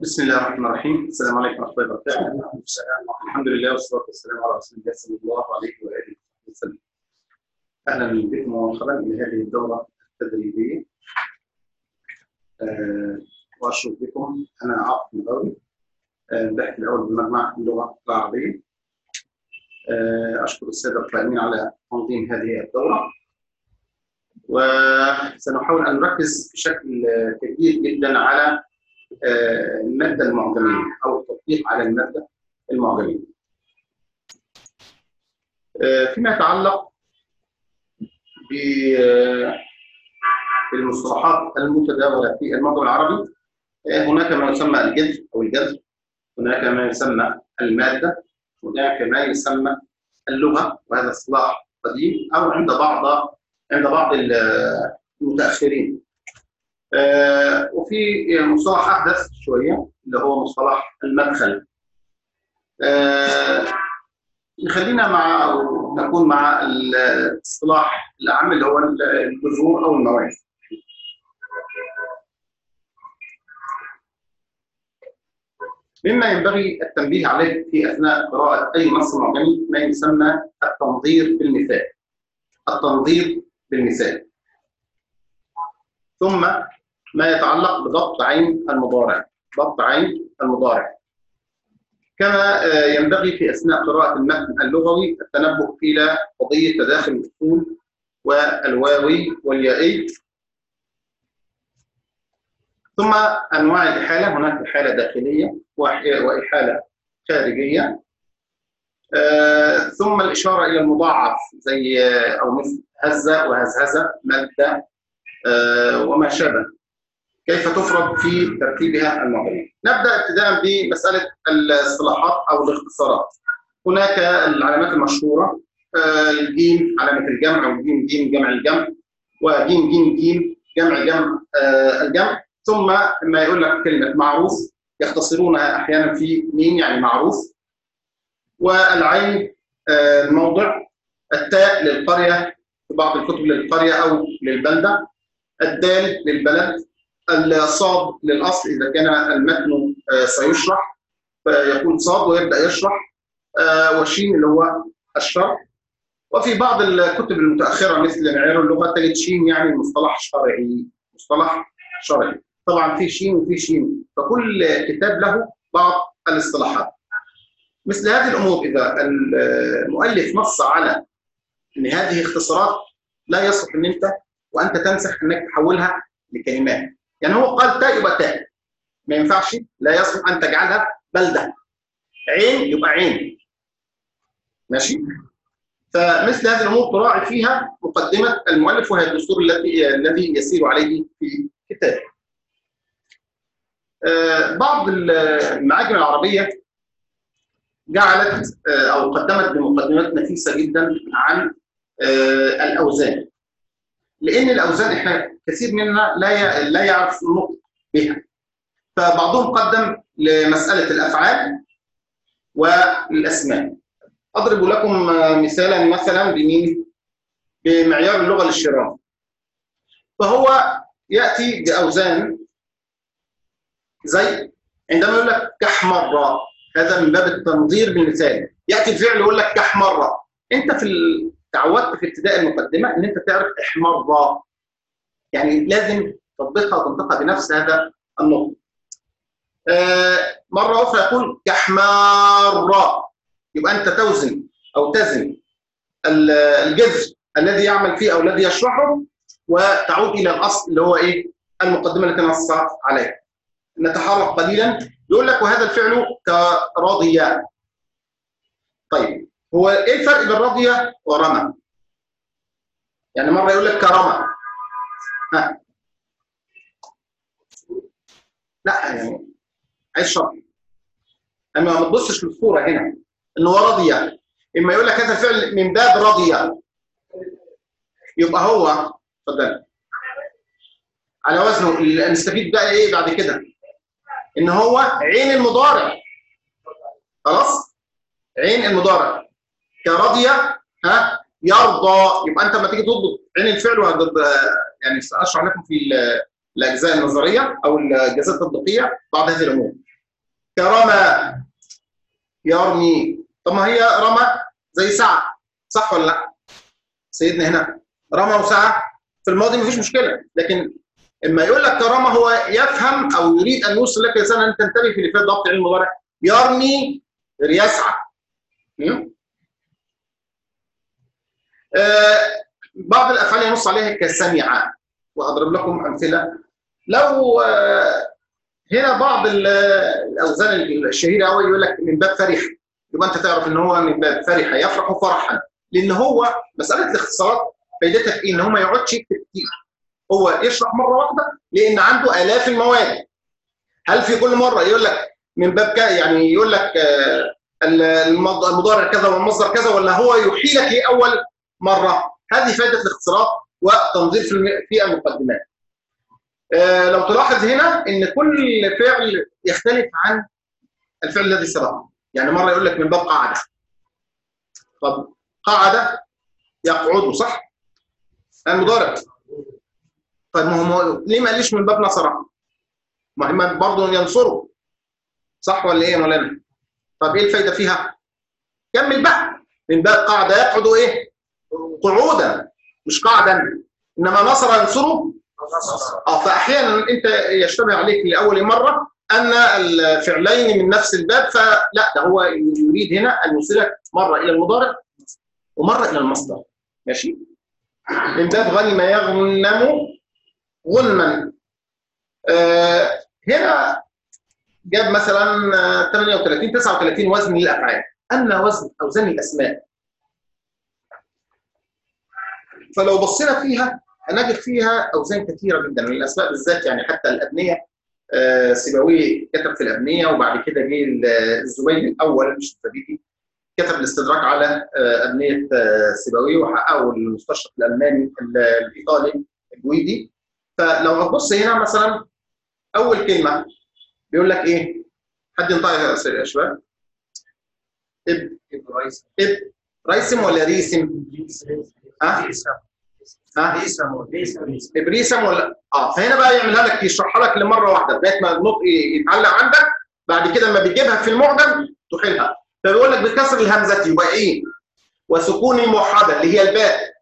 بسم الله الرحمن الرحيم السلام عليكم ورحمه الله وبركاته الحمد لله والصلاه والسلام على رسول الله صلى الله عليه واله وسلم اهلا بكم ومرحبا الى هذه الدوره التدريبيه أه واشرف بكم انا عاطف مغاوي الباحث الاول بمجمع اللغه العربيه أه اشكر الساده القائمين على تنظيم هذه الدوره وسنحاول ان نركز بشكل كبير جدا على المادة المعجمية أو التطبيق على المادة المعجمية. فيما يتعلق بالمصطلحات المتداولة في المعجم العربي هناك ما يسمى الجذر أو الجذر هناك ما يسمى المادة هناك ما يسمى اللغة وهذا اصطلاح قديم أو عند بعض عند بعض المتأخرين آه وفي مصطلح احدث شويه اللي هو مصطلح المدخل. آه نخلينا مع او نكون مع الاصطلاح الاعم اللي هو الجذور او المواد. مما ينبغي التنبيه عليه في اثناء قراءه اي نص معجمي ما يسمى التنظير بالمثال. التنظير بالمثال. ثم ما يتعلق بضبط عين المضارع ضبط عين المضارع كما ينبغي في اثناء قراءه المتن اللغوي التنبه الى قضيه تداخل الاصول والواوي واليائي ثم انواع الاحاله هناك احاله داخليه واحاله خارجيه ثم الاشاره الى المضاعف زي او مثل هزه وهزهزه ماده وما شابه كيف تفرض في ترتيبها المعجمي. نبدا ابتداء بمساله الاصطلاحات او الاختصارات. هناك العلامات المشهوره الجيم علامه الجمع والجيم جيم جمع الجمع وجيم جيم جيم جمع جمع الجمع ثم ما يقول لك كلمه معروف يختصرونها احيانا في مين يعني معروف والعين الموضع التاء للقريه في بعض الكتب للقريه او للبلده الدال للبلد الصاد للاصل اذا كان المتن سيشرح فيكون صاد ويبدا يشرح والشين اللي هو الشرح وفي بعض الكتب المتاخره مثل معيار اللغه تجد شين يعني مصطلح شرعي مصطلح شرعي طبعا في شين وفي شين فكل كتاب له بعض الاصطلاحات مثل هذه الامور اذا المؤلف نص على ان هذه اختصارات لا يصلح ان انت وانت تمسح انك تحولها لكلمات يعني هو قال تاء يبقى تاء ما ينفعش لا يصلح ان تجعلها بلده عين يبقى عين ماشي فمثل هذه الامور تراعي فيها مقدمه المؤلف وهي الدستور الذي الذي يسير عليه في كتابه آه بعض المعاجم العربيه جعلت آه او قدمت بمقدمات نفيسه جدا عن آه الاوزان لان الاوزان احنا كثير مننا لا لا يعرف النطق بها فبعضهم قدم لمساله الافعال والاسماء اضرب لكم مثالا مثلا بمين بمعيار اللغه للشراء فهو ياتي باوزان زي عندما يقول لك كحمر هذا من باب التنظير بالمثال ياتي الفعل يقول لك كحمر انت في تعودت في ابتداء المقدمه ان انت تعرف احمر يعني لازم تطبيقها وتنطقها بنفس هذا النطق. آه مره اخرى يقول كحمار يبقى انت توزن او تزن الجذر الذي يعمل فيه او الذي يشرحه وتعود الى الاصل اللي هو ايه؟ المقدمه التي نص عليها. نتحرك قليلا يقول لك وهذا الفعل كراضيا. طيب هو ايه الفرق بين رضي ورمى؟ يعني مره يقول لك كرمى ها لا يعني عايز شرح اما ما تبصش للصوره هنا ان هو رضي اما يقول لك هذا الفعل من باب رضي يبقى هو اتفضل على وزنه نستفيد بقى ايه بعد كده ان هو عين المضارع خلاص عين المضارع كرضي ها يرضى يبقى انت لما تيجي تضبط عين الفعل يعني ساشرح لكم في الاجزاء النظريه او الجزاء التطبيقيه بعض هذه الامور كرمى يرمي طب ما هي رمى زي سعى صح ولا لا؟ سيدنا هنا رمى وسعى في الماضي مفيش مشكله لكن اما يقول لك كرامه هو يفهم او يريد ان يوصل لك رساله ان تنتبه في اللي فات ضبط علم المضارع يرمي غير يسعى آه بعض الافعال ينص عليها كسمع واضرب لكم امثله لو آه هنا بعض الاوزان الشهيره قوي يقول لك من باب فرح يبقى انت تعرف ان هو من باب فرح يفرح فرحا لان هو مساله الاختصارات فائدتها ايه؟ ان هو ما يقعدش يكتب كتير هو يشرح مره واحده لان عنده الاف المواد هل في كل مره يقول لك من باب يعني يقول لك المضارع كذا والمصدر كذا ولا هو يحيلك ايه اول مره هذه فائده الاختصارات وتنظيف في المقدمات لو تلاحظ هنا ان كل فعل يختلف عن الفعل الذي سبقه يعني مره يقول لك من باب قاعده طب قاعده يقعد صح المضارع طيب ما هو ليه ما قاليش من باب نصره ما هو برضه ينصره صح ولا ايه يا مولانا طب ايه الفايده فيها كمل بقى من باب قاعده يقعد ايه قعودا مش قاعدا انما نصر ينصره اه فاحيانا انت يشتبه عليك لاول مره ان الفعلين من نفس الباب فلا ده هو يريد هنا ان يوصلك مره الى المضارع ومره الى المصدر ماشي من باب غنم يغنم غنما آه هنا جاب مثلا 38 39 وزن للافعال اما وزن اوزان الاسماء فلو بصينا فيها هنجد فيها اوزان كثيره جدا من الاسماء بالذات يعني حتى الابنيه آه سيبويه كتب في الابنيه وبعد كده جه الزبيدي الاول مش الزبيدي كتب الاستدراك على آه ابنيه آه سيبويه وحققه المستشرق الالماني الايطالي الجويدي فلو هتبص هنا مثلا اول كلمه بيقول لك ايه؟ حد ينطق يا شباب؟ اب اب ريسم ولا ريسم؟ ها؟ ها؟ ابريسم ولا اه فهنا بقى يعملها لك يشرحها لك لمره واحده لغايه ما النطق يتعلق عندك بعد كده لما بيجيبها في المعجم تحيلها فبيقول لك بكسر الهمزه يبقى ايه؟ وسكون الموحده اللي هي الباء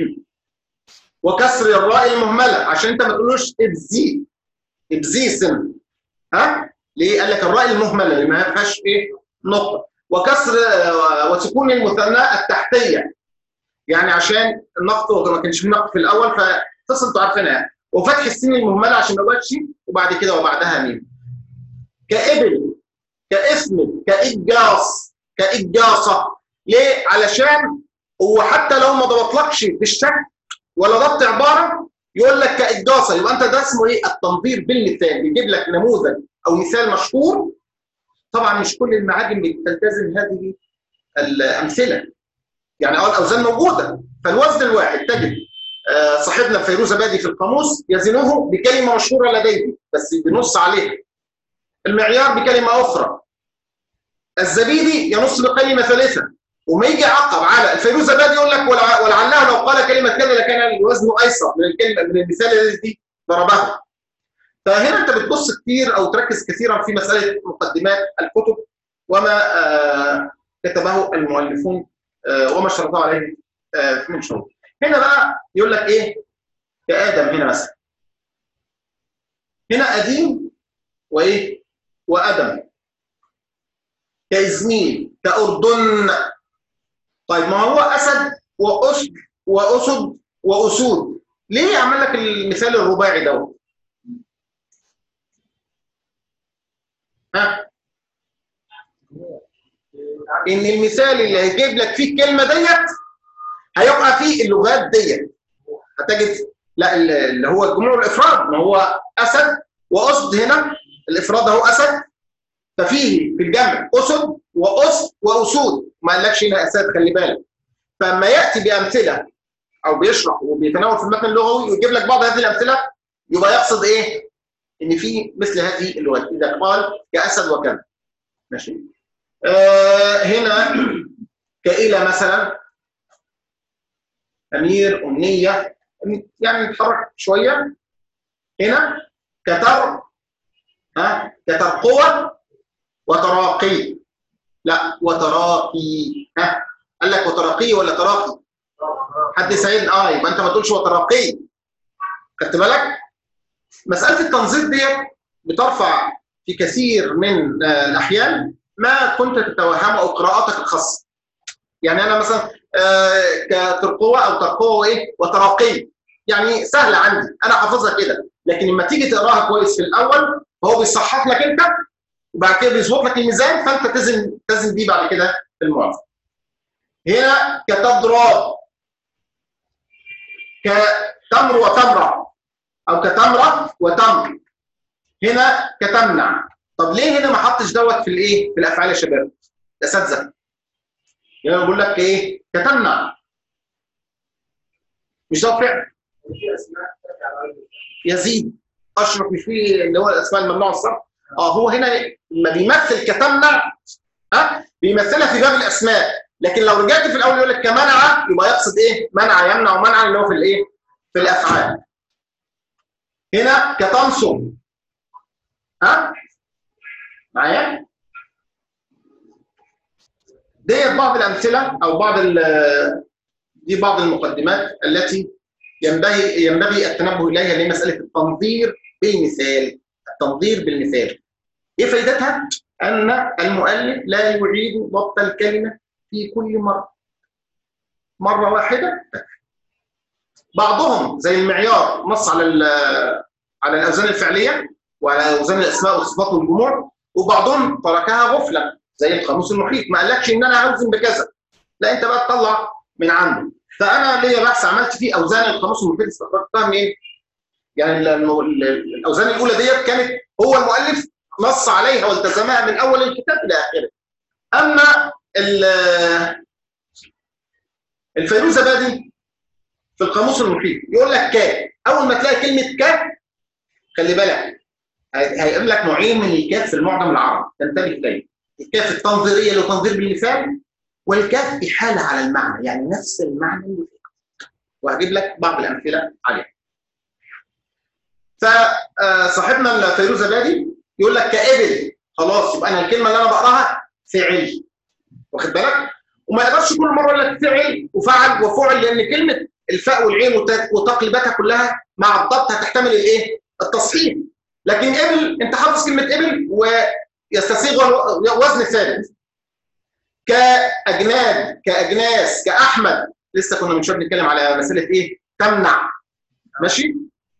وكسر الراء المهمله عشان انت ما تقولوش ابزي ابزيسم ها ليه قال لك الراء المهمله اللي ما فيهاش ايه نقطه وكسر وسكون المثنى التحتيه يعني عشان النقط ما كانش في نقط في الاول فتصل انتوا عارفينها وفتح السين المهمله عشان ما يبقاش وبعد كده وبعدها ميم كابل كاسم كاجاص كاجاصه ليه علشان هو حتى لو ما ضبطلكش بالشكل ولا ضبط عباره يقول لك كاجاصه يبقى انت ده اسمه ايه التنظير بالمثال بيجيب لك نموذج او مثال مشهور طبعا مش كل المعاجم بتلتزم هذه الامثله يعني اه الاوزان موجوده فالوزن الواحد تجد صاحبنا فيروز بادي في القاموس يزنه بكلمه مشهوره لديه بس بنص عليها المعيار بكلمه اخرى الزبيدي ينص بكلمه ثالثه وما يجي يعقب على الفيروز بادي يقول لك ولعله لو قال كلمه كذا لكان الوزن ايسر من الكلمه من المثال الذي ضربه فهنا انت بتبص كتير او تركز كثيرا في مساله مقدمات الكتب وما آه كتبه المؤلفون آه وما اشترطوا عليه آه من شروط هنا بقى يقول لك ايه كادم هنا مثلا هنا اديم وايه وادم كازميل كاردن طيب ما هو اسد واسد واسد واسود ليه عمل لك المثال الرباعي دوت ها ان المثال اللي هيجيب لك فيه الكلمه ديت هيقع فيه اللغات ديت هتجد لا اللي هو الجموع الافراد ما هو اسد واسد هنا الافراد اهو اسد ففيه في الجمع اسد واسد واسود ما قالكش هنا اسد خلي بالك فلما ياتي بامثله او بيشرح وبيتناول في المتن اللغوي ويجيب لك بعض هذه الامثله يبقى يقصد ايه؟ ان في مثل هذه اللغات اذا قال كاسد وكذا ماشي آه هنا كإلى مثلا امير امنيه يعني نتحرك شويه هنا كتر ها كترقوه وتراقي لا وتراقي ها قال لك وتراقي ولا تراقي حد سعيد اه يبقى انت ما تقولش وتراقي خدت بالك مساله التنظير ديت بترفع في كثير من آه، الاحيان ما كنت تتوهمه او قراءاتك الخاصه يعني انا مثلا آه، كترقوه او ترقوه وايه وتراقي يعني سهله عندي انا حافظها كده لكن لما تيجي تقراها كويس في الاول فهو بيصحح لك انت وبعد كده بيظبط لك الميزان فانت تزن تزن بيه بعد كده في المعظم هنا كتضرب كتمر وتمره او كتمره وتمر هنا كتمنع طب ليه هنا ما حطش دوت في الايه في الافعال يا شباب الاساتذه يعني بقول لك ايه كتمنع مش ده فعل يزيد اشرف مش في اللي هو الاسماء الممنوعه الصرف اه هو هنا لما بيمثل كتمنع ها بيمثلها في باب الاسماء لكن لو رجعت في الاول يقول لك كمنع يبقى يقصد ايه منع يمنع ومنع اللي هو في الايه في الافعال هنا كتنصب ها معايا ديت بعض الامثله او بعض دي بعض المقدمات التي ينبغي ينبغي التنبه اليها لمساله التنظير بالمثال التنظير بالمثال ايه فائدتها ان المؤلف لا يعيد ضبط الكلمه في كل مره مره واحده بعضهم زي المعيار نص على على الاوزان الفعليه وعلى اوزان الاسماء والصفات والجموع وبعضهم تركها غفله زي القاموس المحيط ما قالكش ان انا هوزن بكذا لا انت بقى تطلع من عنده فانا ليا بحث عملت فيه اوزان القاموس المحيط استخرجتها منين؟ يعني الاوزان الاولى ديت كانت هو المؤلف نص عليها والتزمها من اول الكتاب الى اخره اما الفيروزبادي في القاموس المحيط يقول لك ك اول ما تلاقي كلمه ك خلي بالك هيقول لك نوعين من الكاف في المعجم العربي تنتبه اليه الكاف التنظيريه اللي هو تنظير باللسان والكاف احاله على المعنى يعني نفس المعنى اللي فيه وهجيب لك بعض الامثله عليها فصاحبنا الفيروز زبادي يقول لك كابل خلاص يبقى انا الكلمه اللي انا بقراها فعل واخد بالك وما يقدرش كل مره يقول لك فعل وفعل وفعل لان كلمه الفاء والعين وتقليباتها كلها مع الضبط هتحتمل الايه؟ التصحيح لكن ابل انت حافظ كلمه ابل ويستسيغ وزن ثابت كاجناد كاجناس كاحمد لسه كنا من شويه بنتكلم على مساله ايه؟ تمنع ماشي؟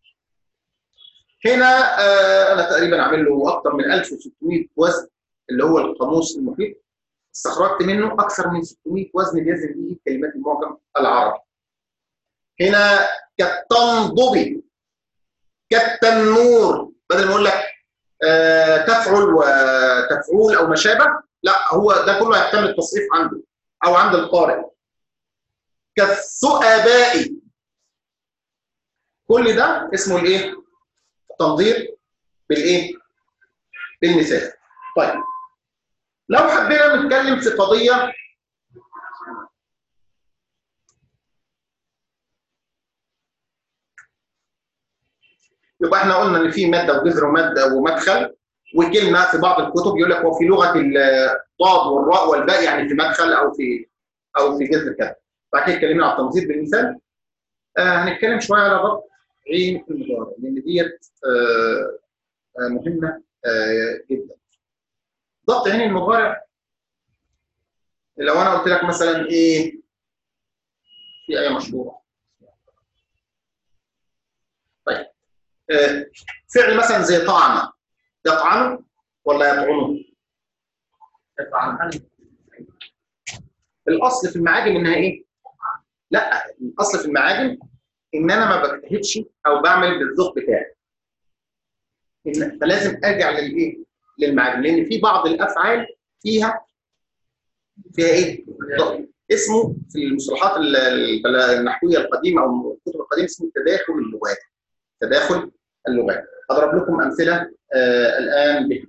هنا آه انا تقريبا عامل له اكثر من 1600 وزن اللي هو القاموس المحيط استخرجت منه اكثر من 600 وزن بيزن به كلمات المعجم العربي. هنا كالتنضبي كالتنور بدل ما اقول لك آه تفعل وتفعول او ما شابه لا هو ده كله هيحتمل التصريف عنده او عند القارئ كالثؤباء كل ده اسمه الايه؟ التنظير بالايه؟ بالمثال. طيب لو حبينا نتكلم في قضيه يبقى احنا قلنا ان في ماده وجذر وماده ومدخل وكلمه في بعض الكتب يقول لك هو في لغه الضاد والراء والباء يعني في مدخل او في او في جذر كذا بعد كده اتكلمنا على التنظير بالمثال آه هنتكلم شويه على ضبط عين المضارع لان ديت آه آه مهمه آه جدا ضبط عين المضارع لو انا قلت لك مثلا ايه في ايه مشهوره طيب آه فعل مثلا زي طعن يطعنه ولا يطعنه؟ يطعنه الاصل في المعاجم انها ايه؟ لا الاصل في المعاجم ان انا ما بجتهدش او بعمل بالذوق بتاعي إن فلازم ارجع للايه؟ للمعاجم لان في بعض الافعال فيها فيها ايه؟ اسمه في المصطلحات النحويه القديمه او الكتب القديمه اسمه تداخل اللغات تداخل اللغات اضرب لكم امثله آه الان بها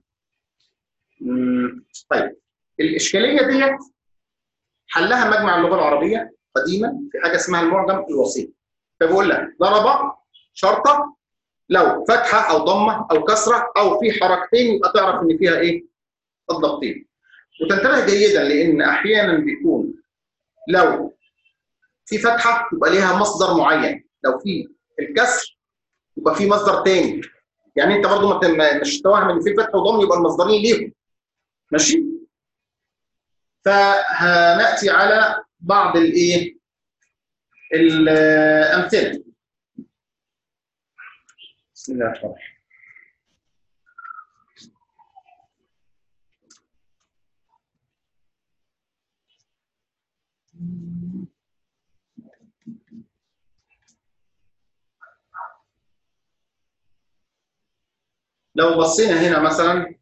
طيب الاشكاليه ديت حلها مجمع اللغه العربيه قديما في حاجه اسمها المعجم الوسيط فبقول لك ضرب شرطه لو فتحه او ضمه او كسره او في حركتين يبقى تعرف ان فيها ايه؟ الضبطين وتنتبه جيدا لان احيانا بيكون لو في فتحه يبقى ليها مصدر معين لو في الكسر يبقى في مصدر تاني يعني انت برضو ما ت- مش توهم ان في فتح وضم يبقى المصدرين ليهم ماشي فهناتي على بعض الايه الامثله بسم الله الرحمن الرحيم لو بصينا هنا مثلا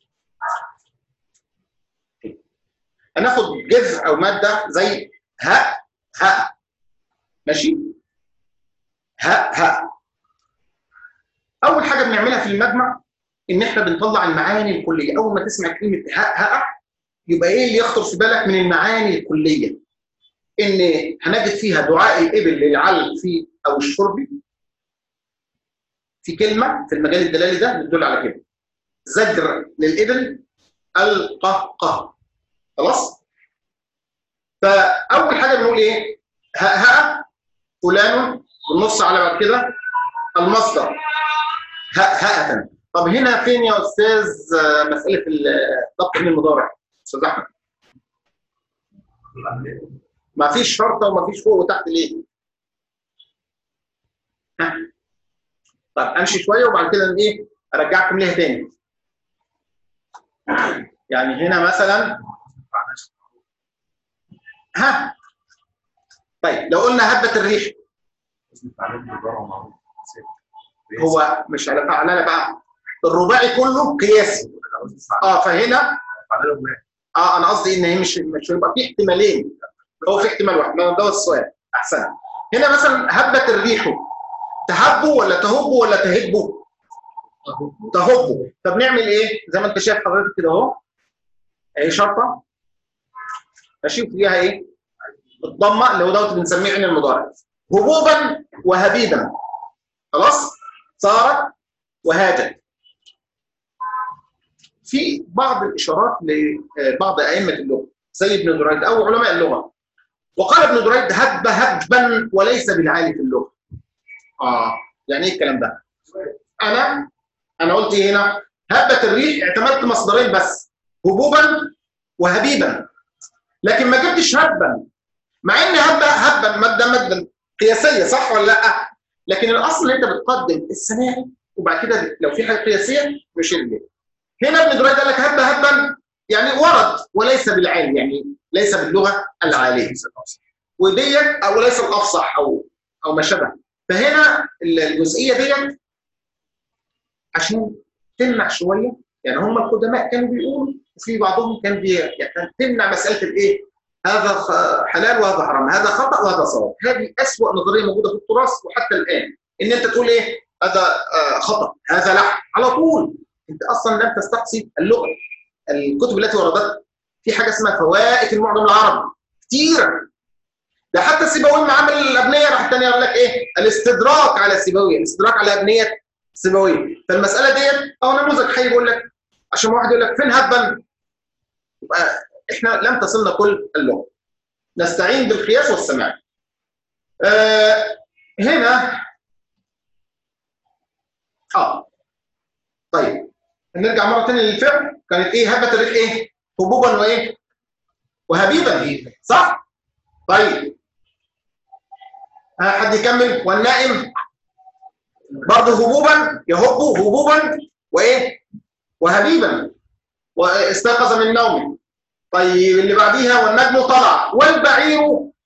هناخد جذر او ماده زي هاء هاء ماشي هاء هاء اول حاجه بنعملها في المجمع ان احنا بنطلع المعاني الكليه اول ما تسمع كلمه هاء هاء يبقى ايه اللي يخطر في بالك من المعاني الكليه ان هنجد فيها دعاء الابل للعل في او الشرب في كلمه في المجال الدلالي ده بتدل على كده زجر للابل القهقه خلاص فاول حاجه بنقول ايه هاء هاء فلان بالنص على بعد كده المصدر هاء هاء طب هنا فين يا استاذ آه، مساله الضبط من المضارع استاذ احمد ما فيش شرطه وما فيش فوق وتحت ليه ها طب امشي شويه وبعد كده ايه ارجعكم ليها تاني يعني هنا مثلا ها طيب لو قلنا هبت الريح هو مش على فعلانه بقى الرباعي كله قياسي اه فهنا اه انا قصدي ان هي مش مش هيبقى في احتمالين هو في احتمال واحد ما ده السؤال احسن هنا مثلا هبت الريح تهبوا ولا تهبوا ولا تهبوا تهبوا طب نعمل ايه زي ما انت شايف حضرتك كده اهو اهي شرطه ماشي فيها ايه الضمه اللي هو دوت بنسميه عين المضارع هبوبا وهبيبا خلاص صارت وهاجت في بعض الاشارات لبعض ائمه اللغه زي ابن دريد او علماء اللغه وقال ابن دريد هب هبا وليس بالعالي في اللغه اه يعني ايه الكلام ده انا انا قلت إيه هنا هبت الريح اعتمدت مصدرين بس هبوبا وهبيبا لكن ما جبتش هبا مع ان هبه هبا ماده ماده قياسيه صح ولا لا لكن الاصل ان انت بتقدم السماعي وبعد كده لو في حاجه قياسيه يشير ليه هنا ابن دريد قال لك هبه هبا يعني ورد وليس بالعالي يعني ليس باللغه العاليه وديت او ليس الافصح او او ما شابه فهنا الجزئيه ديت عشان تمنع شويه يعني هم القدماء كانوا بيقولوا وفي بعضهم كان بي يعني كان تمنع مساله الايه؟ هذا خ- حلال وهذا حرام، هذا خطا وهذا صواب، هذه اسوء نظريه موجوده في التراث وحتى الان ان انت تقول ايه؟ هذا آه، خطا، هذا لحن، على طول انت اصلا لم تستقصي اللغه الكتب التي وردت في حاجه اسمها فوائد المعجم العربي كتيره ده حتى السيبوي لما عمل الابنيه راح الثاني يقول لك ايه؟ الاستدراك على السيبوي، الاستدراك على ابنيه السيبويه، فالمساله ديت او نموذج حي بيقول لك عشان واحد يقول لك فين هبا؟ يبقى احنا لم تصلنا كل اللغه. نستعين بالقياس والسماع. آه هنا اه طيب نرجع مره ثانيه للفعل كانت ايه هبت الريح ايه؟ هبوبا وايه؟ وهبيبا صح؟ طيب ها حد يكمل والنائم برضه هبوبا يهب هبوبا وايه؟ وهبيبا واستيقظ من نومه طيب اللي بعديها والنجم طلع والبعير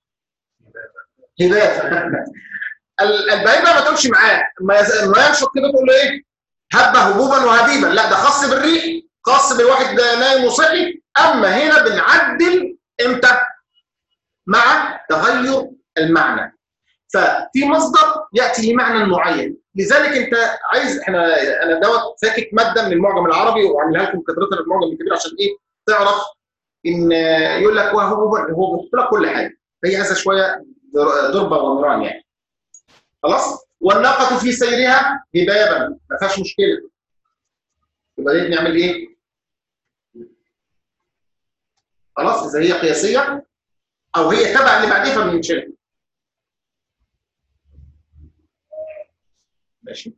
هباتا ال- البعير بقى ما تمشي معاه ما يز- ما ينشط كده تقول له ايه؟ هب هبوبا وهبيبا لا ده خاص بالريح خاص بالواحد ده نايم وصحي اما هنا بنعدل امتى؟ مع تغير المعنى ففي مصدر ياتي لمعنى معين لذلك انت عايز احنا انا دوت فاكك ماده من المعجم العربي وعاملها لكم كدرتها المعجم الكبير عشان ايه تعرف ان يقول لك وهو هو بيحط لك كل حاجه هي عايزه شويه در- ضربه ونيران يعني خلاص والناقه في سيرها هبابا ما فيهاش مشكله يبقى دي نعمل ايه؟ خلاص اذا هي قياسيه او هي تبع اللي بعديها فبنشيلها ماشي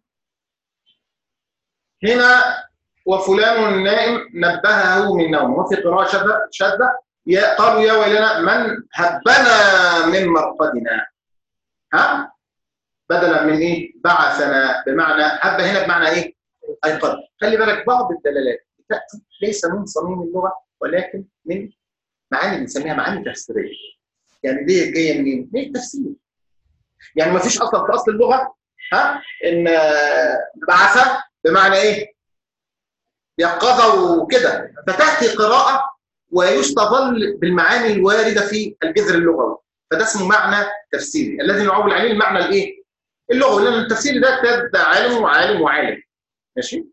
هنا وفلان نائم نبهه من نومه وفي قراءة شدة شدة يا قالوا يا ويلنا من هبنا من مرقدنا ها بدلا من ايه بعثنا بمعنى هب هنا بمعنى ايه ايقظ خلي بالك بعض الدلالات تاتي ليس من صميم اللغه ولكن من معاني بنسميها معاني تفسيريه يعني دي جايه منين؟ من التفسير يعني ما فيش اصلا في اصل اللغه ها ان بعث بمعنى ايه؟ يقظه وكده فتاتي قراءه ويستظل بالمعاني الوارده في الجذر اللغوي فده اسمه معنى تفسيري الذي نعول عليه المعنى الايه؟ اللغوي لان التفسير ده ده عالم وعالم وعالم ماشي؟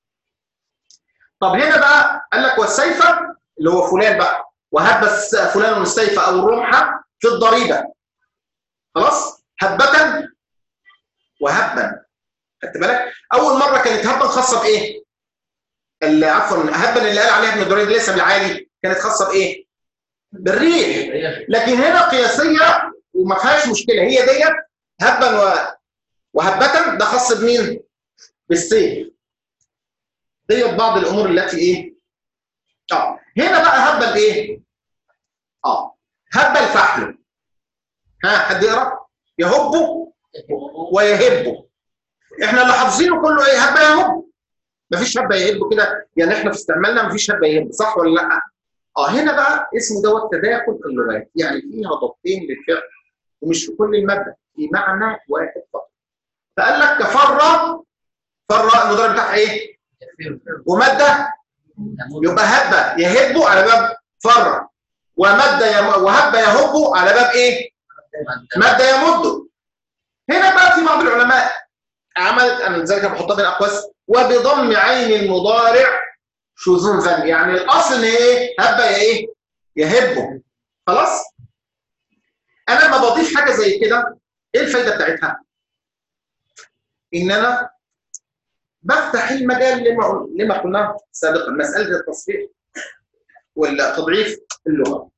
طب هنا بقى قال لك والسيف اللي هو فلان بقى وهب فلان السيف او الرمح في الضريبه خلاص هبه وهبا خدت بالك اول مره كانت هبا خاصه بايه عفوا هبا اللي قال عليها ابن دريد ليس بالعالي كانت خاصه بايه بالريح لكن هنا قياسيه وما فيهاش مشكله هي ديت هبا و... وهبه ده خاص بمين بالسيف ديت بعض الامور التي ايه اه هنا بقى هبه الايه اه هبه الفحل ها حد يقرا يهب ويهب احنا اللي حافظينه كله ايه هبه يهب مفيش هبه يهب كده يعني احنا في استعمالنا مفيش هبه يهب صح ولا لا اه هنا بقى اسمه دوت تداخل اللغات يعني فيها ضبطين للفعل ومش في كل الماده في معنى واحد فقط فقال لك كفر فر المضارع بتاعها ايه وماده يبقى هبه يهب على باب فر ومد يم... وهب يهب على باب ايه مد يمد هنا بقى في بعض العلماء عمل انا لذلك بحطها بين اقواس وبضم عين المضارع شذوذا يعني الاصل ان ايه هب يا ايه يهبه خلاص انا لما بضيف حاجه زي كده ايه الفايده بتاعتها ان انا بفتح المجال لما لما قلنا سابقا مساله التصحيح والتضعيف اللغه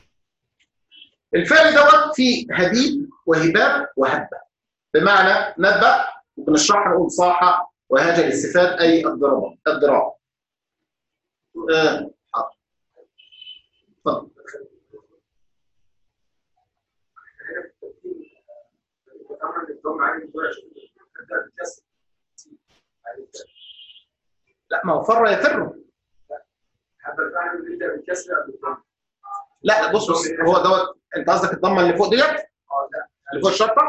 الفعل دوت فيه هبيب وهباب وهبه بمعنى نبأ وبنشرحها نقول صاح وهاج الاستفاد اي الضرب الضراب آه. اتفضل لا ما هو فر يفر لا بص بص هو دوت انت قصدك الضمه اللي فوق ديت اللي فوق الشرطه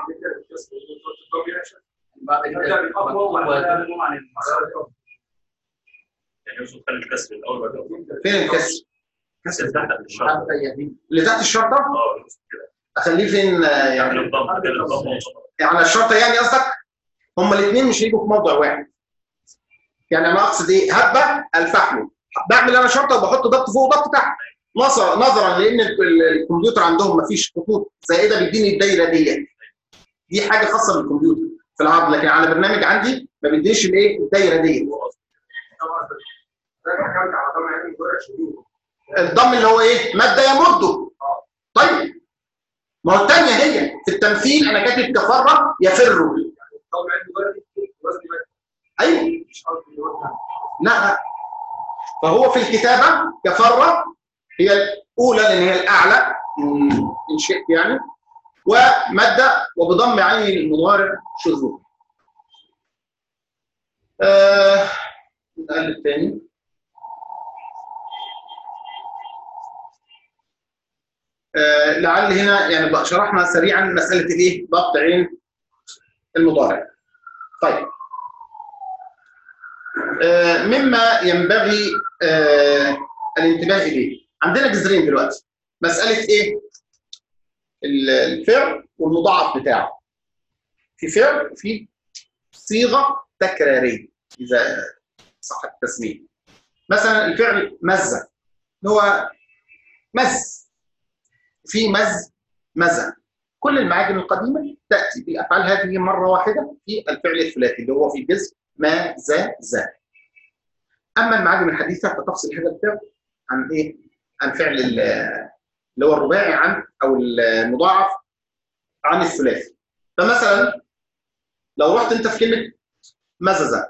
بعد كده ويتم عن المسار يعني يوسف خلي الكسر الاول بعد فين الكسر؟ كسر تحت الشرط اللي تحت الشرطه اه يوسف كده اخليه فين آه، يعني يعني الضم كده الضم على الشرطه يعني قصدك هما الاثنين مش هيجوا في موضع واحد يعني انا اقصد ايه هبه الفحم بعمل انا شرطه وبحط ضغط فوق وضغط تحت نظرا نظرا لان ال- ال- الكمبيوتر عندهم ما فيش خطوط زائده بيديني الدايره ديت دي حاجه خاصه بالكمبيوتر في العرض لكن على برنامج عندي ما بيدينيش الايه الدايره ديت الضم اللي هو ايه ماده يمده طيب ما هو الثانيه هي في التمثيل انا كاتب كفره يفر ايوه لا لا فهو في الكتابه كفره هي الاولى لان هي الاعلى مم، ان شئت يعني وماده وبضم عين المضارع شذوذ آه نقلب تاني آه لعل هنا يعني بقى شرحنا سريعا مساله الايه ضبط عين المضارع طيب آه مما ينبغي آه الانتباه اليه عندنا جذرين دلوقتي مساله ايه ال- الفعل والمضاعف بتاعه في فعل وفي صيغه تكراريه اذا صح التسميه مثلا الفعل مزه اللي هو مز في مز مزه كل المعاجم القديمه تاتي بافعال هذه مره واحده في الفعل الثلاثي اللي هو في جزء ما ذا ذا اما المعاجم الحديثه فتفصل هذا الفعل عن ايه عن فعل ال- اللي هو الرباعي عن او المضاعف عن الثلاثي فمثلا لو رحت انت في كلمه مززه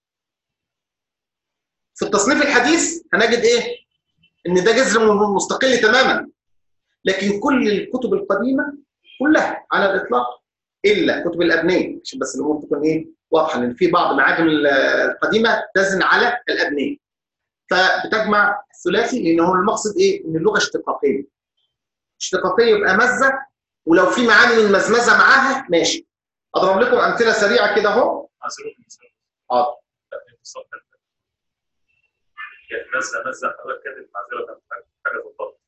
في التصنيف الحديث هنجد ايه ان ده جذر مستقل تماما لكن كل الكتب القديمه كلها على الاطلاق الا كتب الابنيه عشان بس الامور تكون ايه واضحه لان في بعض معاجم ال- القديمه تزن على الابنيه فبتجمع الثلاثي لان هو المقصد ايه ان اللغه اشتقاقيه اشتقاقيه يبقى مزه ولو في معاني من مزمزه معاها ماشي اضرب لكم امثله سريعه كده اهو معذرة مثال حاضر اتصال يعني مزة مزة حضرتك كاتب معذرة حاجة في الضبط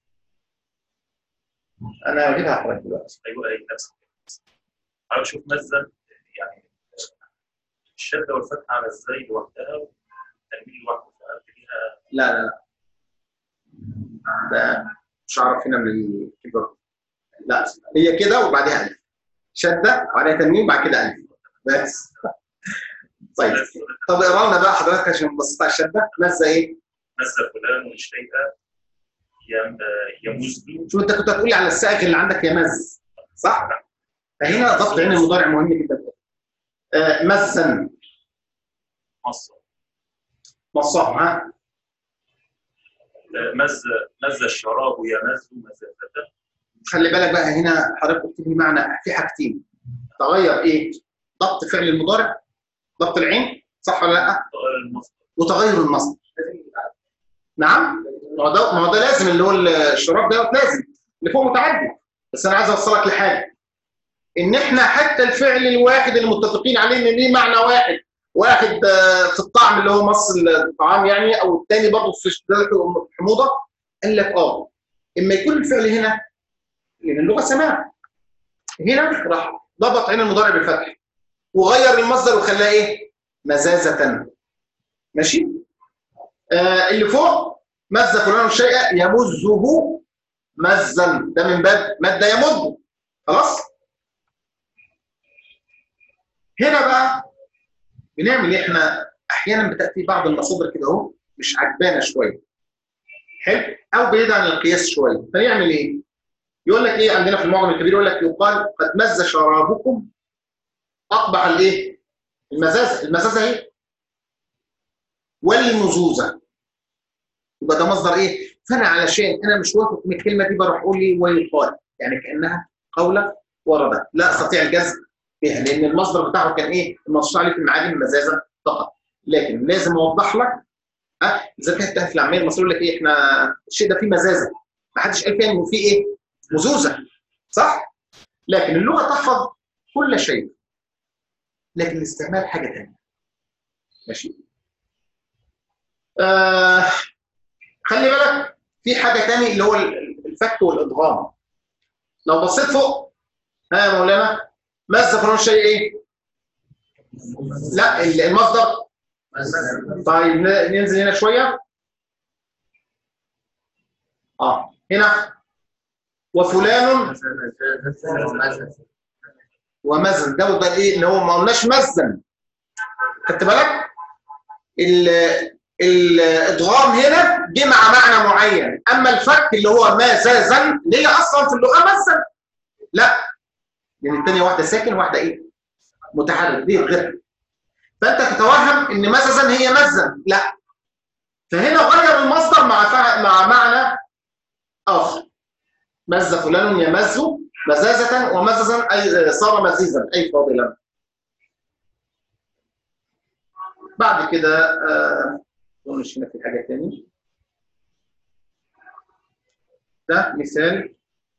انا هجيبها حضرتك دلوقتي ايوه اي نفس الكلمة. انا بشوف مزة يعني الشدة والفتحة على ازاي لوحدها والتنوين لوحده فهل ليها لا لا لا ده مش هعرف هنا من الكيبورد لا هي كده وبعدها الف شده وبعدها تنوين بعد كده الف بس طيب طب اقرا لنا بقى حضرتك عشان بصيت على الشده مزه ايه؟ مزة فلان الشيء يم- يموز به شوف انت كنت هتقولي على السائغ اللي عندك يا مز صح؟ فهنا ضبط عين المضارع مهم جدا آه مزا مصر مصاح ها مز مز الشراب يمز مزازة خلي بالك بقى هنا حضرتك قلت لي معنى في حاجتين تغير ايه؟ ضبط فعل المضارع ضبط العين صح ولا لا؟ تغير المصدر وتغير المصدر نعم ما هو ده ما هو ده لازم اللي هو الشراب ده لازم اللي فوق متعدي بس انا عايز اوصلك لحاجه ان احنا حتى الفعل الواحد اللي متفقين عليه ان ليه معنى واحد واحد آه، في الطعم اللي هو مص الطعام يعني او الثاني برضه في اشتراك الحموضه قال لك اه اما يكون الفعل هنا لان اللغه سماع هنا راح ضبط عين المضارع بالفتح وغير المصدر وخلاه ايه؟ مزازه ماشي؟ آه اللي فوق مز فلان الشيء يمزه مزا ده من باب مد يمد خلاص هنا بقى بنعمل ايه احنا احيانا بتاتي بعض المصادر كده اهو مش عجبانا شويه حلو او بعيد عن القياس شويه فنعمل ايه يقول لك ايه عندنا في المعجم الكبير يقول لك يقال قد مز شرابكم اقبح الايه المزازه المزازه اهي والمزوزه يبقى ده مصدر ايه؟ فانا علشان انا مش واثق من الكلمه دي بروح اقول لي ويقال يعني كانها قوله وردت لا استطيع الجزم بها لان المصدر بتاعه كان ايه؟ المنصوص عليه في المعاجم المزازه فقط لكن لازم اوضح لك ها اذا كانت في العاميه المصريه يقول لك ايه احنا الشيء ده فيه مزازه ما حدش قال فيها انه فيه ايه؟ مزوزه صح؟ لكن اللغه تحفظ كل شيء لكن الاستعمال حاجه ثانيه ماشي؟ آه خلي بالك في حاجه تاني اللي هو الفك والادغام لو بصيت فوق ها يا مولانا ماذا فلان شيء ايه؟ لا المصدر طيب ن- ننزل هنا شويه اه هنا وفلان ومزن ده ده ايه اللي هو ما قلناش مزن خدت بالك؟ ال- الادغام هنا جه مع معنى معين اما الفك اللي هو مازازا اللي هي اصلا في اللغه مزن لا لان الثانيه واحده ساكن واحده ايه متحرك دي غيرها فانت تتوهم ان مززا هي مزن لا فهنا غير المصدر مع فع- مع معنى اخر مز فلان يمز مزازه ومززا اي صار مزيزا اي فاضلا بعد كده آه، مش هنا في حاجه تاني ده مثال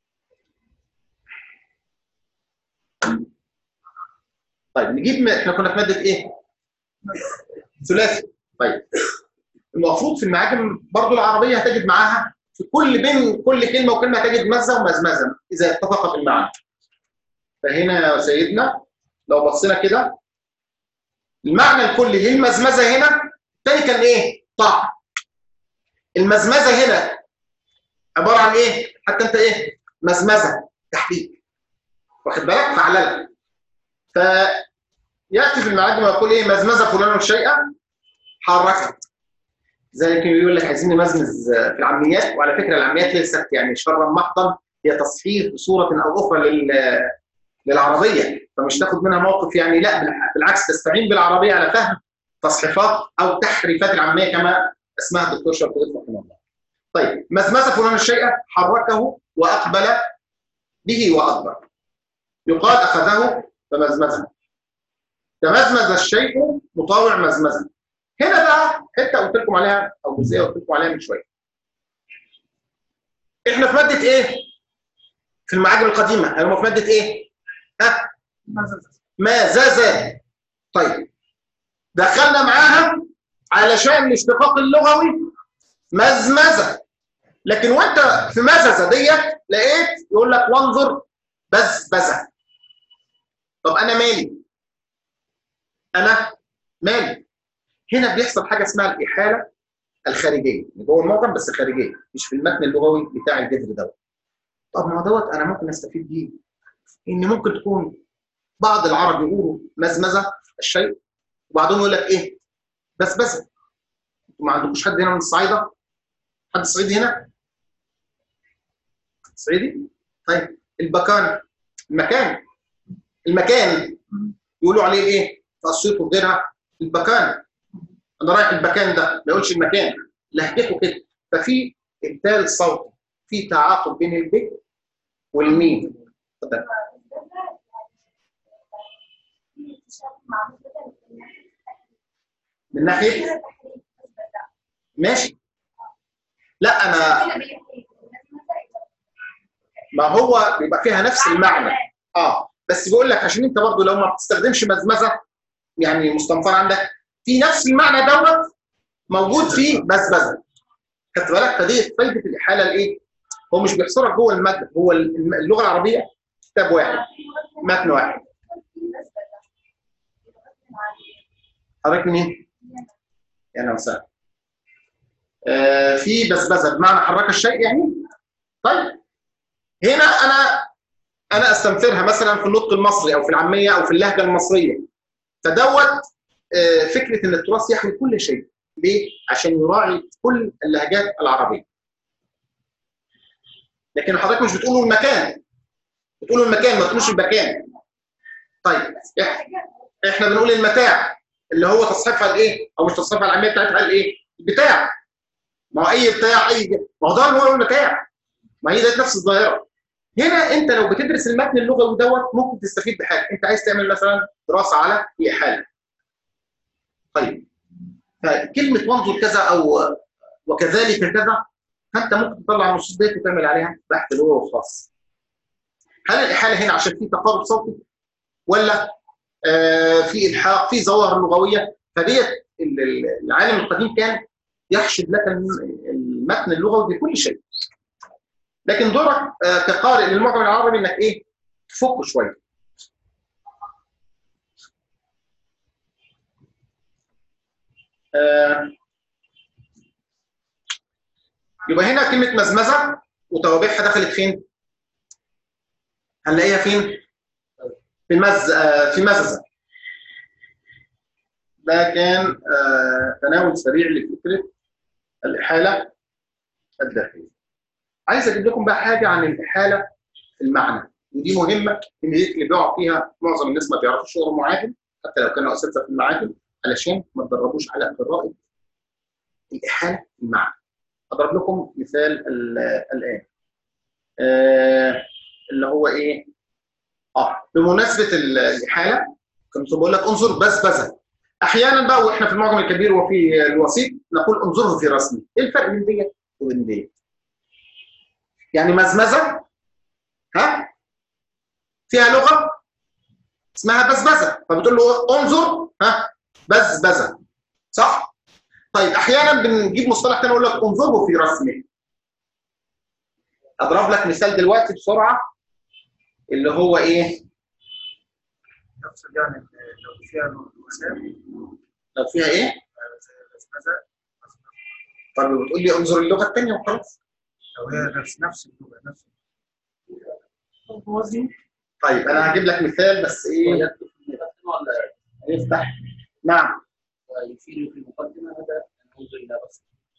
طيب نجيب م- احنا كنا في ماده ايه؟ ثلاثي طيب المفروض في المعاجم برضو العربيه هتجد معاها في كل بين كل كلمه وكلمه هتجد مزه ومزمزه اذا اتفق في المعنى فهنا يا سيدنا لو بصينا كده المعنى الكلي للمزمزه هنا الثاني كان ايه؟ طعم المزمزه هنا عباره عن ايه؟ حتى انت ايه؟ مزمزه تحريك واخد بالك؟ فعلله فياتي في المعاجم ويقول ايه؟ مزمزه فلان شيئا حركت زي كانوا يقول لك عايزين نمزمز في العمليات وعلى فكره العمليات ليست يعني شرا محضا هي تصحيح بصوره او اخرى لل للعربيه فمش تاخد منها موقف يعني لا بالع- بالعكس تستعين بالعربيه على فهم تصحيحات او تحريفات العاميه كما اسمها الدكتور شرقيط رحمه الله. طيب مزمز فلان الشيء حركه واقبل به وادبر. يقال اخذه فمزمزه. تمزمز الشيء مطاوع مزمزه. هنا بقى حته قلت لكم عليها او جزئيه قلت لكم عليها من شويه. احنا في ماده ايه؟ في المعاجم القديمه، هم في ماده ايه؟ ها؟ ما زازا طيب دخلنا معاها علشان الاشتقاق اللغوي مزمزه لكن وانت في مززه ديت لقيت يقول لك وانظر بزبزه طب انا مالي انا مالي هنا بيحصل حاجه اسمها الاحاله الخارجيه جوه الموطن بس خارجيه مش في المتن اللغوي بتاع الجذر دوت طب ما هو دوت انا ممكن استفيد بيه ان ممكن تكون بعض العرب يقولوا مزمزه الشيء وبعضهم يقول لك ايه بسبسه انتوا ما عندكوش حد هنا من الصعيده حد صعيدي هنا صعيدي طيب البكان المكان المكان يقولوا عليه ايه في اسيوط وغيرها البكان انا رايح المكان ده ما يقولش المكان لهجته كده ففي ابدال صوتي في تعاقب بين الب والميم اتفضل. من ناحيه ماشي لا انا ما هو بيبقى فيها نفس المعنى اه بس بيقول لك عشان انت برضو لو ما بتستخدمش مزمزه يعني مستنفر عندك في نفس المعنى دوت موجود في بزبزه خدت بالك فدي فايده الاحاله الايه؟ هو مش بيحصرك جوه المتن هو الم- اللغه العربيه كتاب واحد متن واحد حضرتك منين؟ يا اهلا وسهلا آه في بزبزه بمعنى حرك الشيء يعني طيب هنا انا انا استنفرها مثلا في النطق المصري او في العاميه او في اللهجه المصريه فدوت آه، فكره ان التراث يحوي كل شيء ليه؟ عشان يراعي كل اللهجات العربيه لكن حضرتك مش بتقولوا المكان بتقولوا المكان ما تقولوش المكان طيب إح- احنا بنقول المتاع اللي هو تصحيفها الايه او مش تصحيفها العاميه بتاعتها الايه البتاع ما هو اي بتاع اي ما هو ده هو المتاع ما هي ده نفس الظاهره هنا انت لو بتدرس المتن اللغوي دوت ممكن تستفيد بحاجه انت عايز تعمل مثلا دراسه على الاحاله طيب فكلمه وانظر كذا او وكذلك كذا فانت ممكن تطلع النصوص ديت وتعمل عليها بحث لغوي خاص هل الاحاله هنا عشان في تقارب صوتي ولا آه في الحاق في ظواهر لغويه فديت ال- ال- العالم القديم كان يحشد لك الم- المتن اللغوي بكل شيء لكن دورك آه كقارئ للمعجم العربي انك ايه تفكه شويه آه يبقى هنا كلمه مزمزه وتوابعها دخلت فين؟ هنلاقيها فين؟ في مز آه في مززه ده كان آه تناول سريع لفكره الاحاله الداخليه. عايز اجيب لكم بقى حاجه عن الاحاله في المعنى ودي مهمه ان دي اللي بيقع فيها معظم الناس ما بيعرفوش يقروا معاجم حتى لو كانوا اساتذه في المعاجم علشان ما تدربوش على قراءه الاحاله في المعنى. اضرب لكم مثال ال- الان. آه اللي هو ايه؟ اه بمناسبه ال- الاحاله كنت بقول لك انظر بزبزه احيانا بقى واحنا في المعجم الكبير وفي الوسيط نقول انظره في رسمه ايه الفرق بين ديت وبين ديت يعني مزمزه ها فيها لغه اسمها بزبزه فبتقول له انظر ها بزبزه صح طيب احيانا بنجيب مصطلح تاني نقول لك انظره في رسمه اضرب لك مثال دلوقتي بسرعه اللي هو ايه يقصد يعني لو فيها وسائل لو فيها ايه مثلا طب بتقول لي انظر اللغه الثانيه وخلاص لو هي نفس نفس اللغه نفس طيب انا هجيب لك مثال بس ايه ولا هيفتح نعم يفيد في المقدمه هذا نعود الى بس